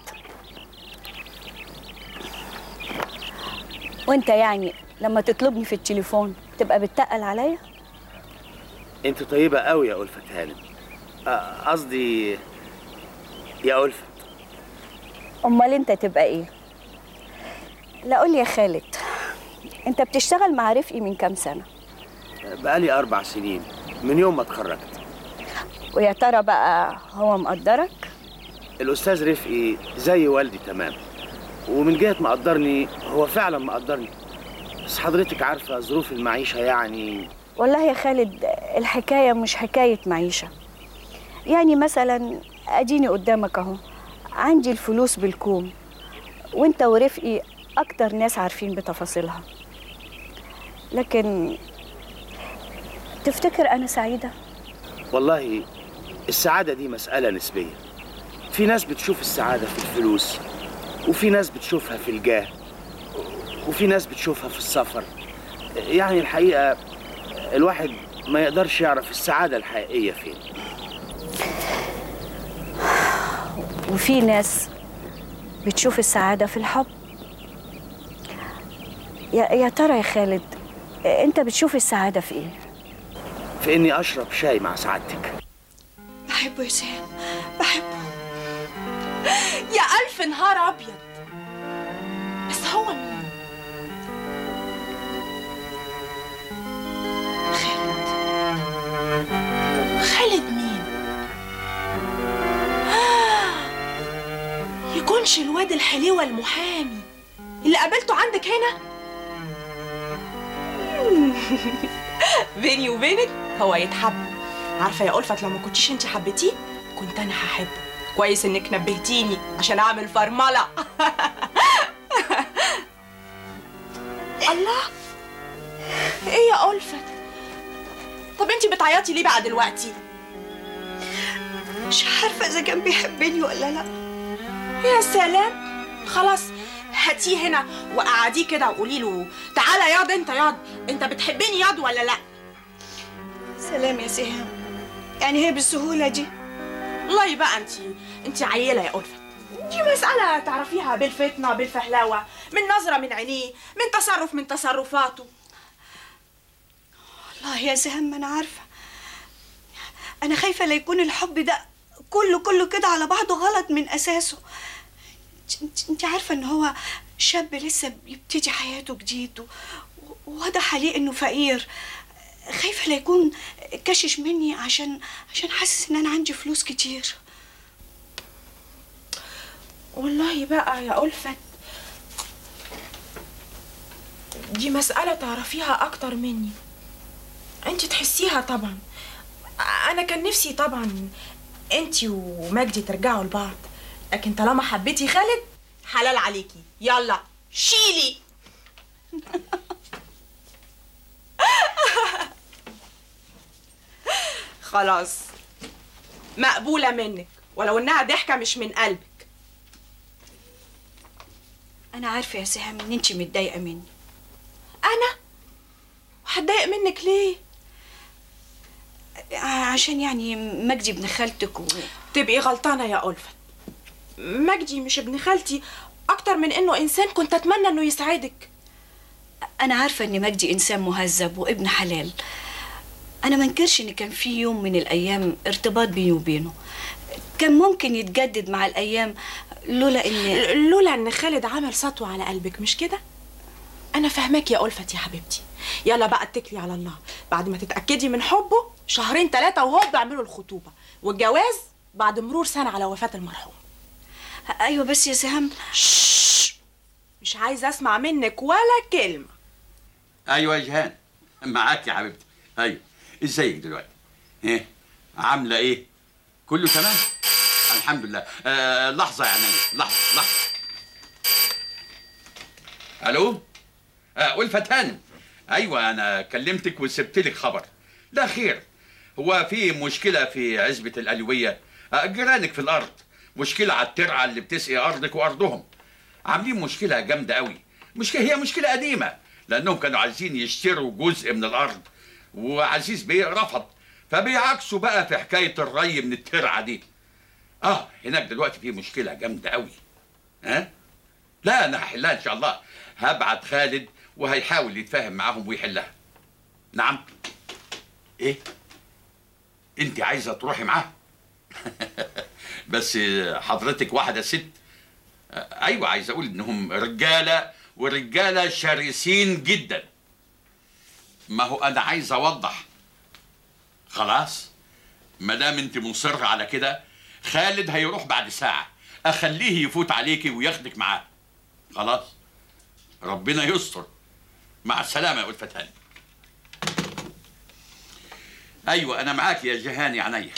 وانت يعني لما تطلبني في التليفون تبقى بتتقل عليا انت طيبه قوي يا ألفة هانم آه، قصدي يا ألفة امال انت تبقى ايه لا قول لي يا خالد انت بتشتغل مع رفقي من كام سنه بقالي أربع سنين من يوم ما اتخرجت ويا ترى بقى هو مقدرك الأستاذ رفقي زي والدي تمام ومن جهة ما قدرني هو فعلا مقدرني بس حضرتك عارفة ظروف المعيشة يعني والله يا خالد الحكاية مش حكاية معيشة يعني مثلا أديني قدامك أهو عندي الفلوس بالكوم وانت ورفقي أكتر ناس عارفين بتفاصيلها لكن تفتكر أنا سعيدة؟ والله السعادة دي مسألة نسبية في ناس بتشوف السعادة في الفلوس وفي ناس بتشوفها في الجاه وفي ناس بتشوفها في السفر يعني الحقيقة الواحد ما يقدرش يعرف السعادة الحقيقية فين وفي ناس بتشوف السعادة في الحب يا, يا ترى يا خالد انت بتشوف السعادة في ايه؟ في إني أشرب شاي مع سعادتك بحبه يا سام بحبه يا ألف نهار أبيض بس هو مين؟ خالد خالد مين؟ آه، يكونش الواد الحليوة المحامي اللي قابلته عندك هنا؟ بيني وبينك هو يتحب عارفه يا ألفت لو ما كنتيش انت حبيتيه كنت انا هحبه كويس انك نبهتيني عشان اعمل فرمله الله ايه يا ألفت طب انت بتعيطي ليه بقى دلوقتي مش عارفة إذا كان بيحبني ولا لأ يا سلام خلاص هاتيه هنا وقعديه كده وقولي له تعالى ياض انت ياض انت بتحبني ياض ولا لا سلام يا سهام يعني هي بالسهولة دي والله بقى انت انت عيله يا ألفت دي مسألة تعرفيها بالفتنة بالفهلاوة من نظرة من عينيه من تصرف من تصرفاته والله يا سهام ما أنا عارفة أنا خايفة لا يكون الحب ده كله كله كده على بعضه غلط من أساسه انت- انت عارفة إن هو شاب لسه بيبتدي حياته جديد و- وواضح عليه إنه فقير خايفة لا يكون كشش مني عشان عشان حاسس إن أنا عندي فلوس كتير والله بقى يا ألفت دي مسألة تعرفيها أكتر مني أنت تحسيها طبعا أنا كان نفسي طبعا أنت ومجدي ترجعوا لبعض لكن طالما حبيتي خالد حلال عليكي يلا شيلي خلاص مقبولة منك ولو إنها ضحكة مش من قلبك أنا عارفة يا سهام إن أنت متضايقة مني أنا؟ هتضايق منك ليه؟ عشان يعني مجدي ابن خالتك و... تبقي غلطانة يا ألفت مجدي مش ابن خالتي أكتر من إنه إنسان كنت أتمنى إنه يسعدك أنا عارفة إن مجدي إنسان مهذب وابن حلال أنا منكرش إن كان في يوم من الأيام ارتباط بيني وبينه كان ممكن يتجدد مع الأيام لولا إن لولا إن خالد عمل سطوة على قلبك مش كده؟ أنا فاهماك يا ألفت يا حبيبتي يلا بقى اتكلي على الله بعد ما تتأكدي من حبه شهرين ثلاثة وهوب اعملوا الخطوبة والجواز بعد مرور سنة على وفاة المرحوم أيوة بس يا سهام مش عايزة أسمع منك ولا كلمة ايوه يا جهان معاك يا حبيبتي ايوه ازيك دلوقتي ايه عامله ايه كله تمام الحمد لله آه لحظه يا عينيا لحظه لحظه الو آه ألفت هانم ايوه انا كلمتك وسبت لك خبر لا خير هو في مشكله في عزبه الالويه آه جيرانك في الارض مشكله على الترعه اللي بتسقي ارضك وارضهم عاملين مشكله جامده قوي مشكله هي مشكله قديمه لانهم كانوا عايزين يشتروا جزء من الارض وعزيز بيه رفض فبيعكسوا بقى في حكايه الري من الترعه دي اه هناك دلوقتي في مشكله جامده قوي ها لا انا هحلها ان شاء الله هبعت خالد وهيحاول يتفاهم معاهم ويحلها نعم ايه انت عايزه تروحي معاه بس حضرتك واحده ست ايوه عايز اقول انهم رجاله ورجاله شرسين جدا ما هو انا عايز اوضح خلاص ما دام انت مصر على كده خالد هيروح بعد ساعه اخليه يفوت عليكي وياخدك معاه خلاص ربنا يستر مع السلامه يا ألفة هاني ايوه انا معاك يا جهاني عينيا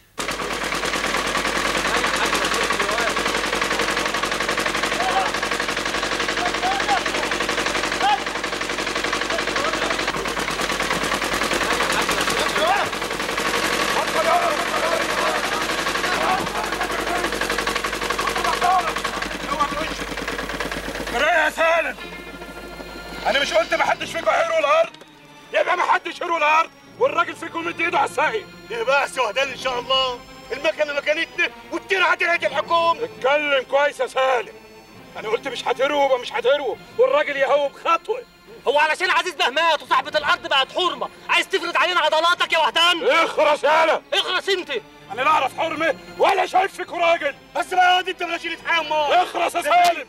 جرايه يا سالم انا مش قلت ما حدش فيكم هيروا الارض يبقى ما حدش هيروا الارض والراجل فيكم مد ايده على الساقي ايه بقى سهدان ان شاء الله المكنه مكانتنا والتيره هترهد الحكومه اتكلم كويس يا سالم انا قلت مش هتهروا يبقى مش هتهروا والراجل يهوب خطوه هو علشان عزيز مهمات وصاحبة الأرض بقت حرمة عايز تفرض علينا عضلاتك يا وهدان اخرس يالا اخرس انت انا لا اعرف حرمه ولا شايف فيكم راجل بس بقى يا واد انت بلاش نتحامل اخرس يا سالم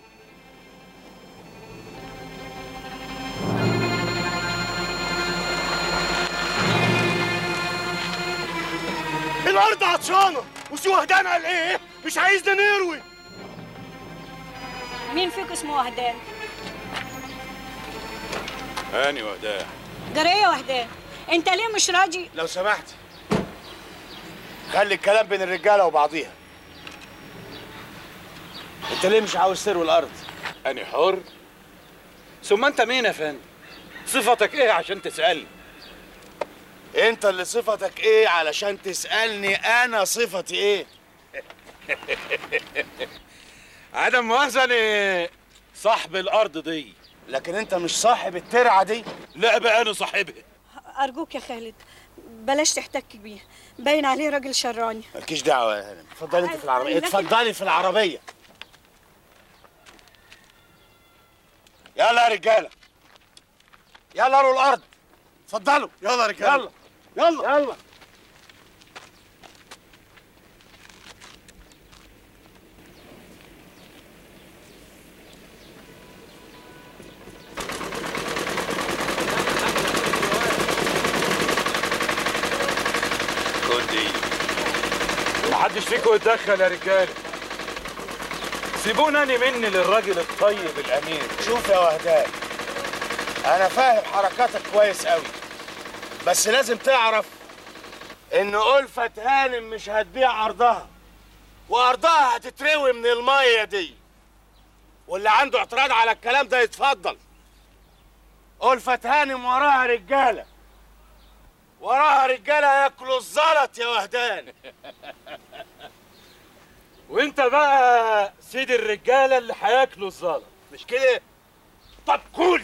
الارض عطشانه وسوهدان قال ايه مش عايزنا نروي مين فيكم اسمه وهدان هاني وهدان جريه وهدان انت ليه مش راضي لو سمحت خلي الكلام بين الرجاله وبعضيها انت ليه مش عاوز تروي الارض أنا حر ثم أنت مين يا فندم؟ صفتك إيه عشان تسألني؟ انت اللي صفتك ايه علشان تسالني انا صفتي ايه عدم مؤاخذة أنا صاحب الأرض دي لكن أنت مش صاحب الترعة دي لا بقى أنا صاحبها ارجوك يا خالد بلاش تحتك بيه باين عليه راجل شراني مالكيش دعوه يا هانم اتفضلي انت في العربيه لكن- اتفضلي في العربيه يلا يا رجاله يلا رو الارض اتفضلوا يلا يا رجالة. يلا يلا يلا خد دي محدش فيكم يتدخل يا رجاله سيبوني أنا مني للراجل الطيب الأمين شوف يا وهدان انا فاهم حركاتك كويس قوي بس لازم تعرف ان ألفة هانم مش هتبيع ارضها وارضها هتتروي من المية دي واللي عنده اعتراض على الكلام ده يتفضل ألفة هانم وراها رجالة وراها رجالة ياكلوا الزلط يا وهدان وانت بقى سيد الرجاله اللي هياكلوا الزلط مش كده طب كل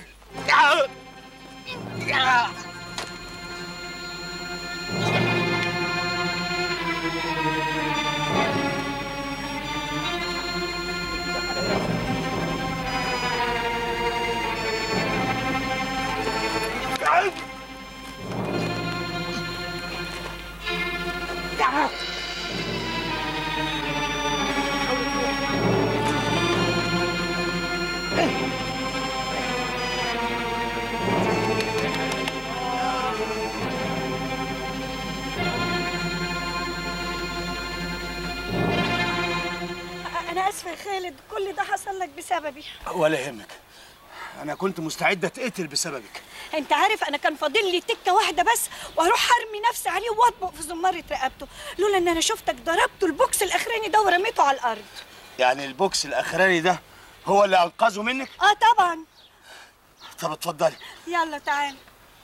انا اسفه يا خالد كل ده حصل لك بسببي ولا يهمك انا كنت مستعد اتقتل بسببك انت عارف انا كان فاضل لي تكه واحده بس واروح ارمي نفسي عليه واطبق في زماره رقبته لولا ان انا شفتك ضربته البوكس الاخراني ده ورميته على الارض يعني البوكس الاخراني ده هو اللي انقذه منك اه طبعا طب اتفضلي يلا تعال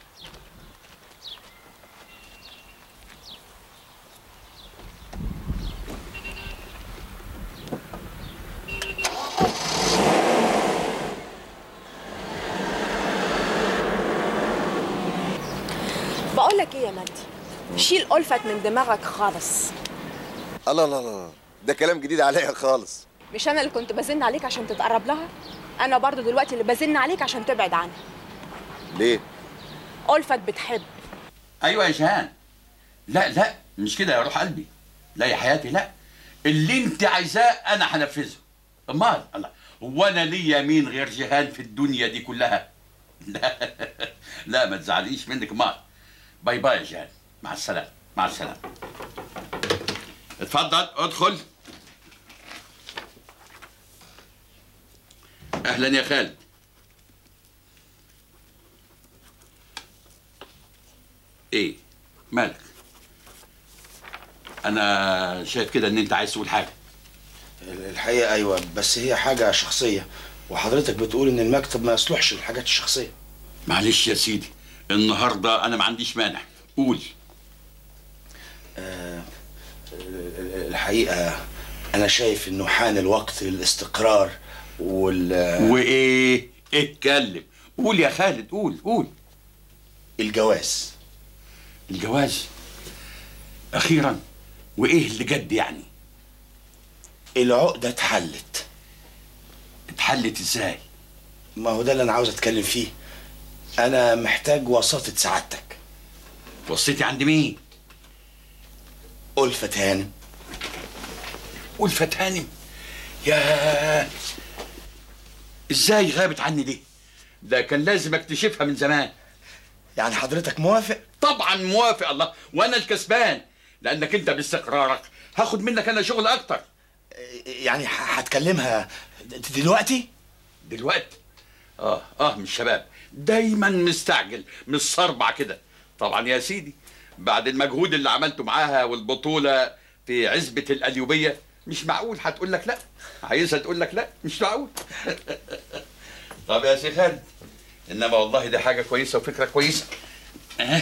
بقول لك ايه يا مجدي شيل ألفت من دماغك خالص الله الله الله ده كلام جديد عليا خالص مش انا اللي كنت بزن عليك عشان تتقرب لها انا برضو دلوقتي اللي بزن عليك عشان تبعد عنها ليه ألفت بتحب ايوه يا جهان لا لا مش كده يا روح قلبي لا يا حياتي لا اللي انت عايزاه انا هنفذه امال الله هو انا ليا مين غير جهان في الدنيا دي كلها لا لا ما تزعليش منك ما باي باي يا جان مع السلامه مع السلامه اتفضل ادخل اهلا يا خالد ايه مالك انا شايف كده ان انت عايز تقول حاجه الحقيقة أيوة بس هي حاجة شخصية وحضرتك بتقول إن المكتب ما يصلحش للحاجات الشخصية معلش يا سيدي النهارده انا ما عنديش مانع قول آه الحقيقة أنا شايف إنه حان الوقت للاستقرار وال وايه اتكلم قول يا خالد قول قول الجواز الجواز اخيرا وايه اللي جد يعني العقدة اتحلت اتحلت ازاي ما هو ده اللي أنا عاوز أتكلم فيه أنا محتاج وساطة سعادتك وصيتي عند مين ألفة هانم ألفة هانم يا ازاي غابت عني دي ده كان لازم اكتشفها من زمان يعني حضرتك موافق طبعا موافق الله وانا الكسبان لانك انت باستقرارك هاخد منك انا شغل اكتر يعني ه- هتكلمها دلوقتي دلوقتي اه اه من الشباب دايما مستعجل مش صربع كده طبعا يا سيدي بعد المجهود اللي عملته معاها والبطولة في عزبة الأليوبية مش معقول هتقول لك لا عايزها تقول لك لا مش معقول طب يا سي خالد انما والله دي حاجة كويسة وفكرة كويسة آه.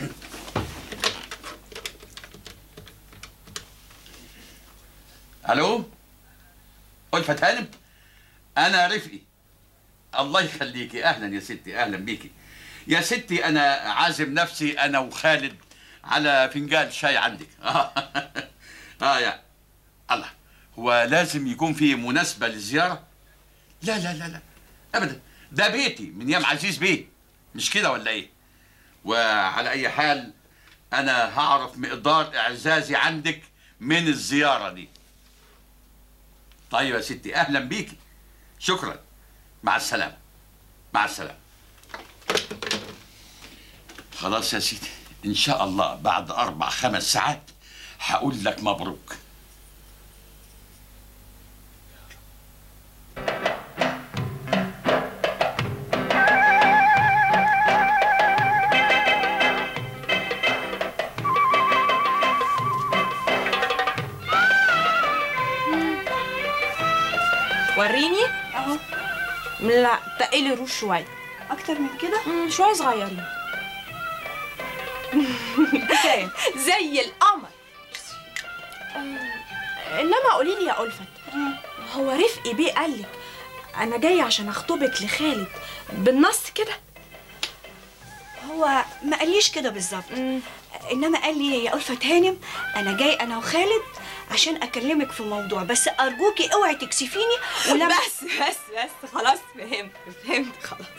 الو ألفة هانم انا رفقي الله يخليكي اهلا يا ستي اهلا بيكي يا ستي انا عازم نفسي انا وخالد على فنجان شاي عندك اه, آه يا الله هو لازم يكون في مناسبة للزيارة لا لا لا لا ابدا ده بيتي من يام عزيز بيه مش كده ولا ايه وعلى اي حال انا هعرف مقدار اعزازي عندك من الزيارة دي طيب يا ستي اهلا بيكي شكرا مع السلامة مع السلامة خلاص يا سيدي إن شاء الله بعد أربع خمس ساعات هقول لك مبروك وريني اهو لا تقلي روش شويه اكتر من كده مم، شويه صغيرين زي القمر آه، انما قولي لي يا الفت هو رفقي بيه قال لك انا جاي عشان اخطبك لخالد بالنص كده هو ما قاليش كده بالظبط انما قال لي يا ألفة هانم انا جاي انا وخالد عشان اكلمك في موضوع بس ارجوكي اوعي تكسفيني ولما بس بس بس خلاص فهمت فهمت خلاص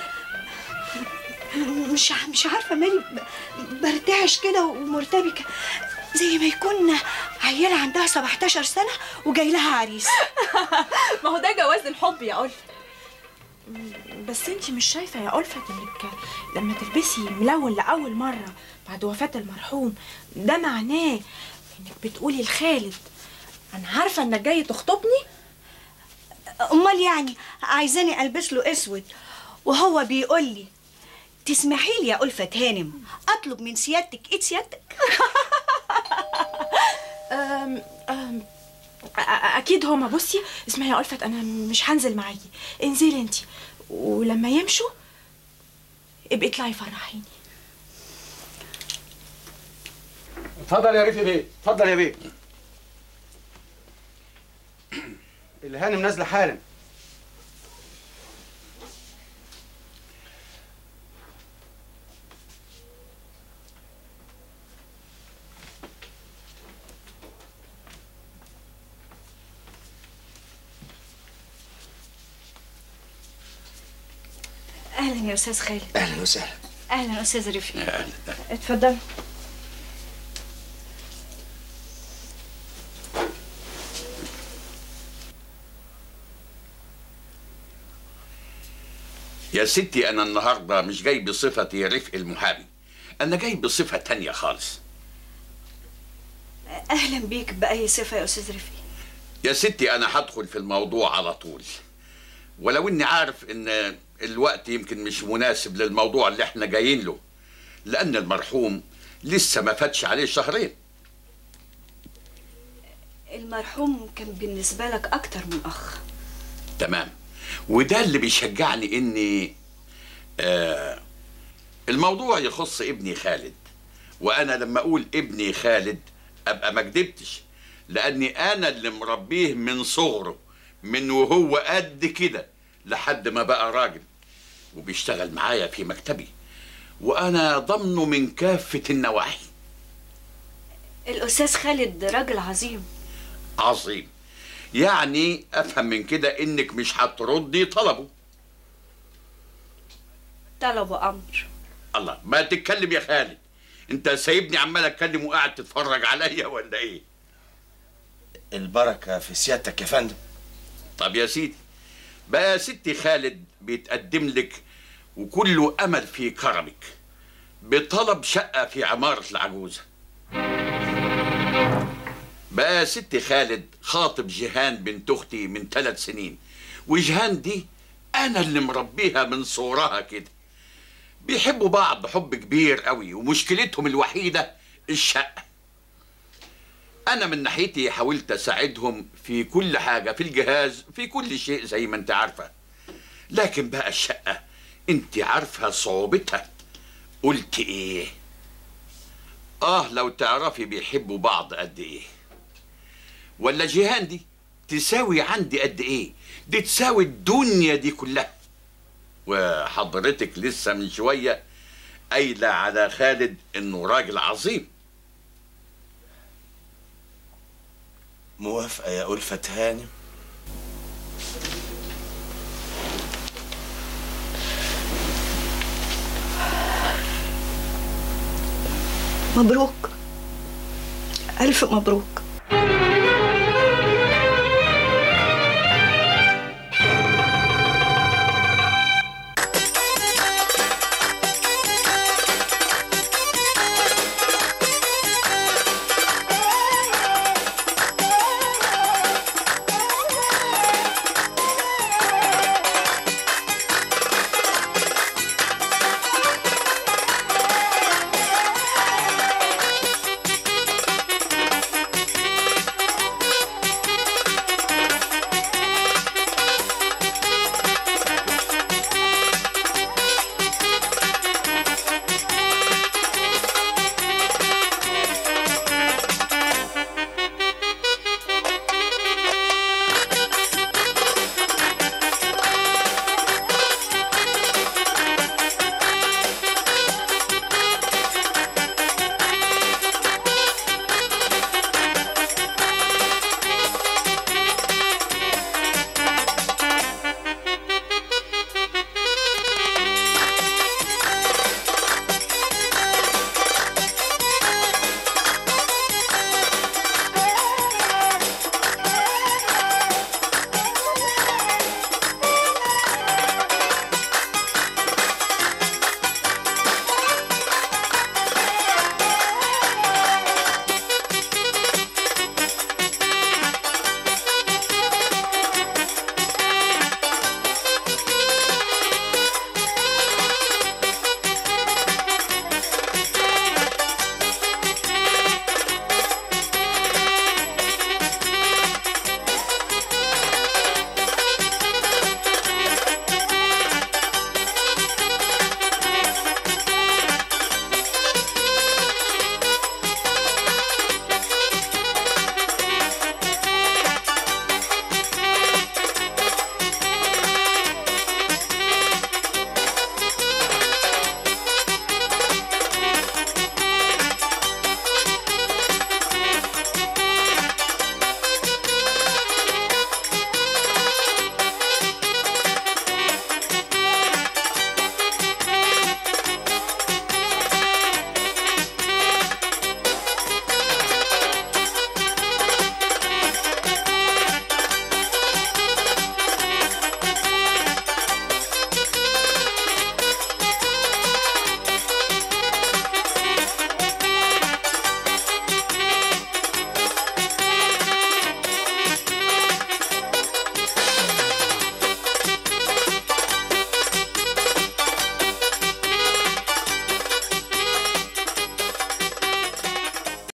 مش ع- مش عارفه مالي ب- برتعش كده ومرتبكه زي ما يكون عيالة عندها 17 سنة وجاي لها عريس ما هو ده جواز الحب يا ألفة بس انتي مش شايفة يا ألفة انك لما تلبسي ملون لأول مرة بعد وفاة المرحوم ده معناه انك بتقولي لخالد انا عارفة انك جاي تخطبني امال يعني عايزاني البس له اسود وهو بيقول لي تسمحي لي يا ألفة هانم اطلب من سيادتك ايد سيادتك أم أم أ- أ- اكيد هما بصي اسمعي يا ألفت انا مش هنزل معاكي انزلي انتي ولما يمشوا ابقي اطلعي فرحيني اتفضل يا ريفي بيه اتفضل يا بيه الهانم نازله حالا اهلا يا استاذ خالد اهلا وسهلا اهلا استاذ رفيق اتفضل يا ستي انا النهارده مش جاي بصفتي رفق المحامي انا جاي بصفه تانية خالص اهلا بيك باي صفه يا استاذ رفيق يا ستي انا هدخل في الموضوع على طول ولو اني عارف ان الوقت يمكن مش مناسب للموضوع اللي احنا جايين له لان المرحوم لسه ما فاتش عليه شهرين المرحوم كان بالنسبه لك اكتر من اخ تمام وده اللي بيشجعني اني آه الموضوع يخص ابني خالد وانا لما اقول ابني خالد ابقى ما كدبتش لاني انا اللي مربيه من صغره من وهو قد كده لحد ما بقى راجل وبيشتغل معايا في مكتبي وانا ضمنه من كافه النواحي الاستاذ خالد راجل عظيم عظيم يعني افهم من كده انك مش هتردي طلبه طلبه امر الله ما تتكلم يا خالد انت سايبني عمال اتكلم وقاعد تتفرج عليا ولا ايه البركة في سيادتك يا فندم طب يا سيدي بقى يا ستي خالد بيتقدم لك وكله امل في كرمك بطلب شقه في عماره العجوزه بقى يا ستي خالد خاطب جيهان بنت اختي من ثلاث سنين وجيهان دي انا اللي مربيها من صغرها كده بيحبوا بعض حب كبير قوي ومشكلتهم الوحيده الشقه انا من ناحيتي حاولت اساعدهم في كل حاجه في الجهاز في كل شيء زي ما انت عارفه لكن بقى الشقه انت عارفه صعوبتها قلت ايه اه لو تعرفي بيحبوا بعض قد ايه ولا جيهان دي تساوي عندي قد ايه دي تساوي الدنيا دي كلها وحضرتك لسه من شويه قايله على خالد انه راجل عظيم موافقة يا ألفة هانم مبروك الف مبروك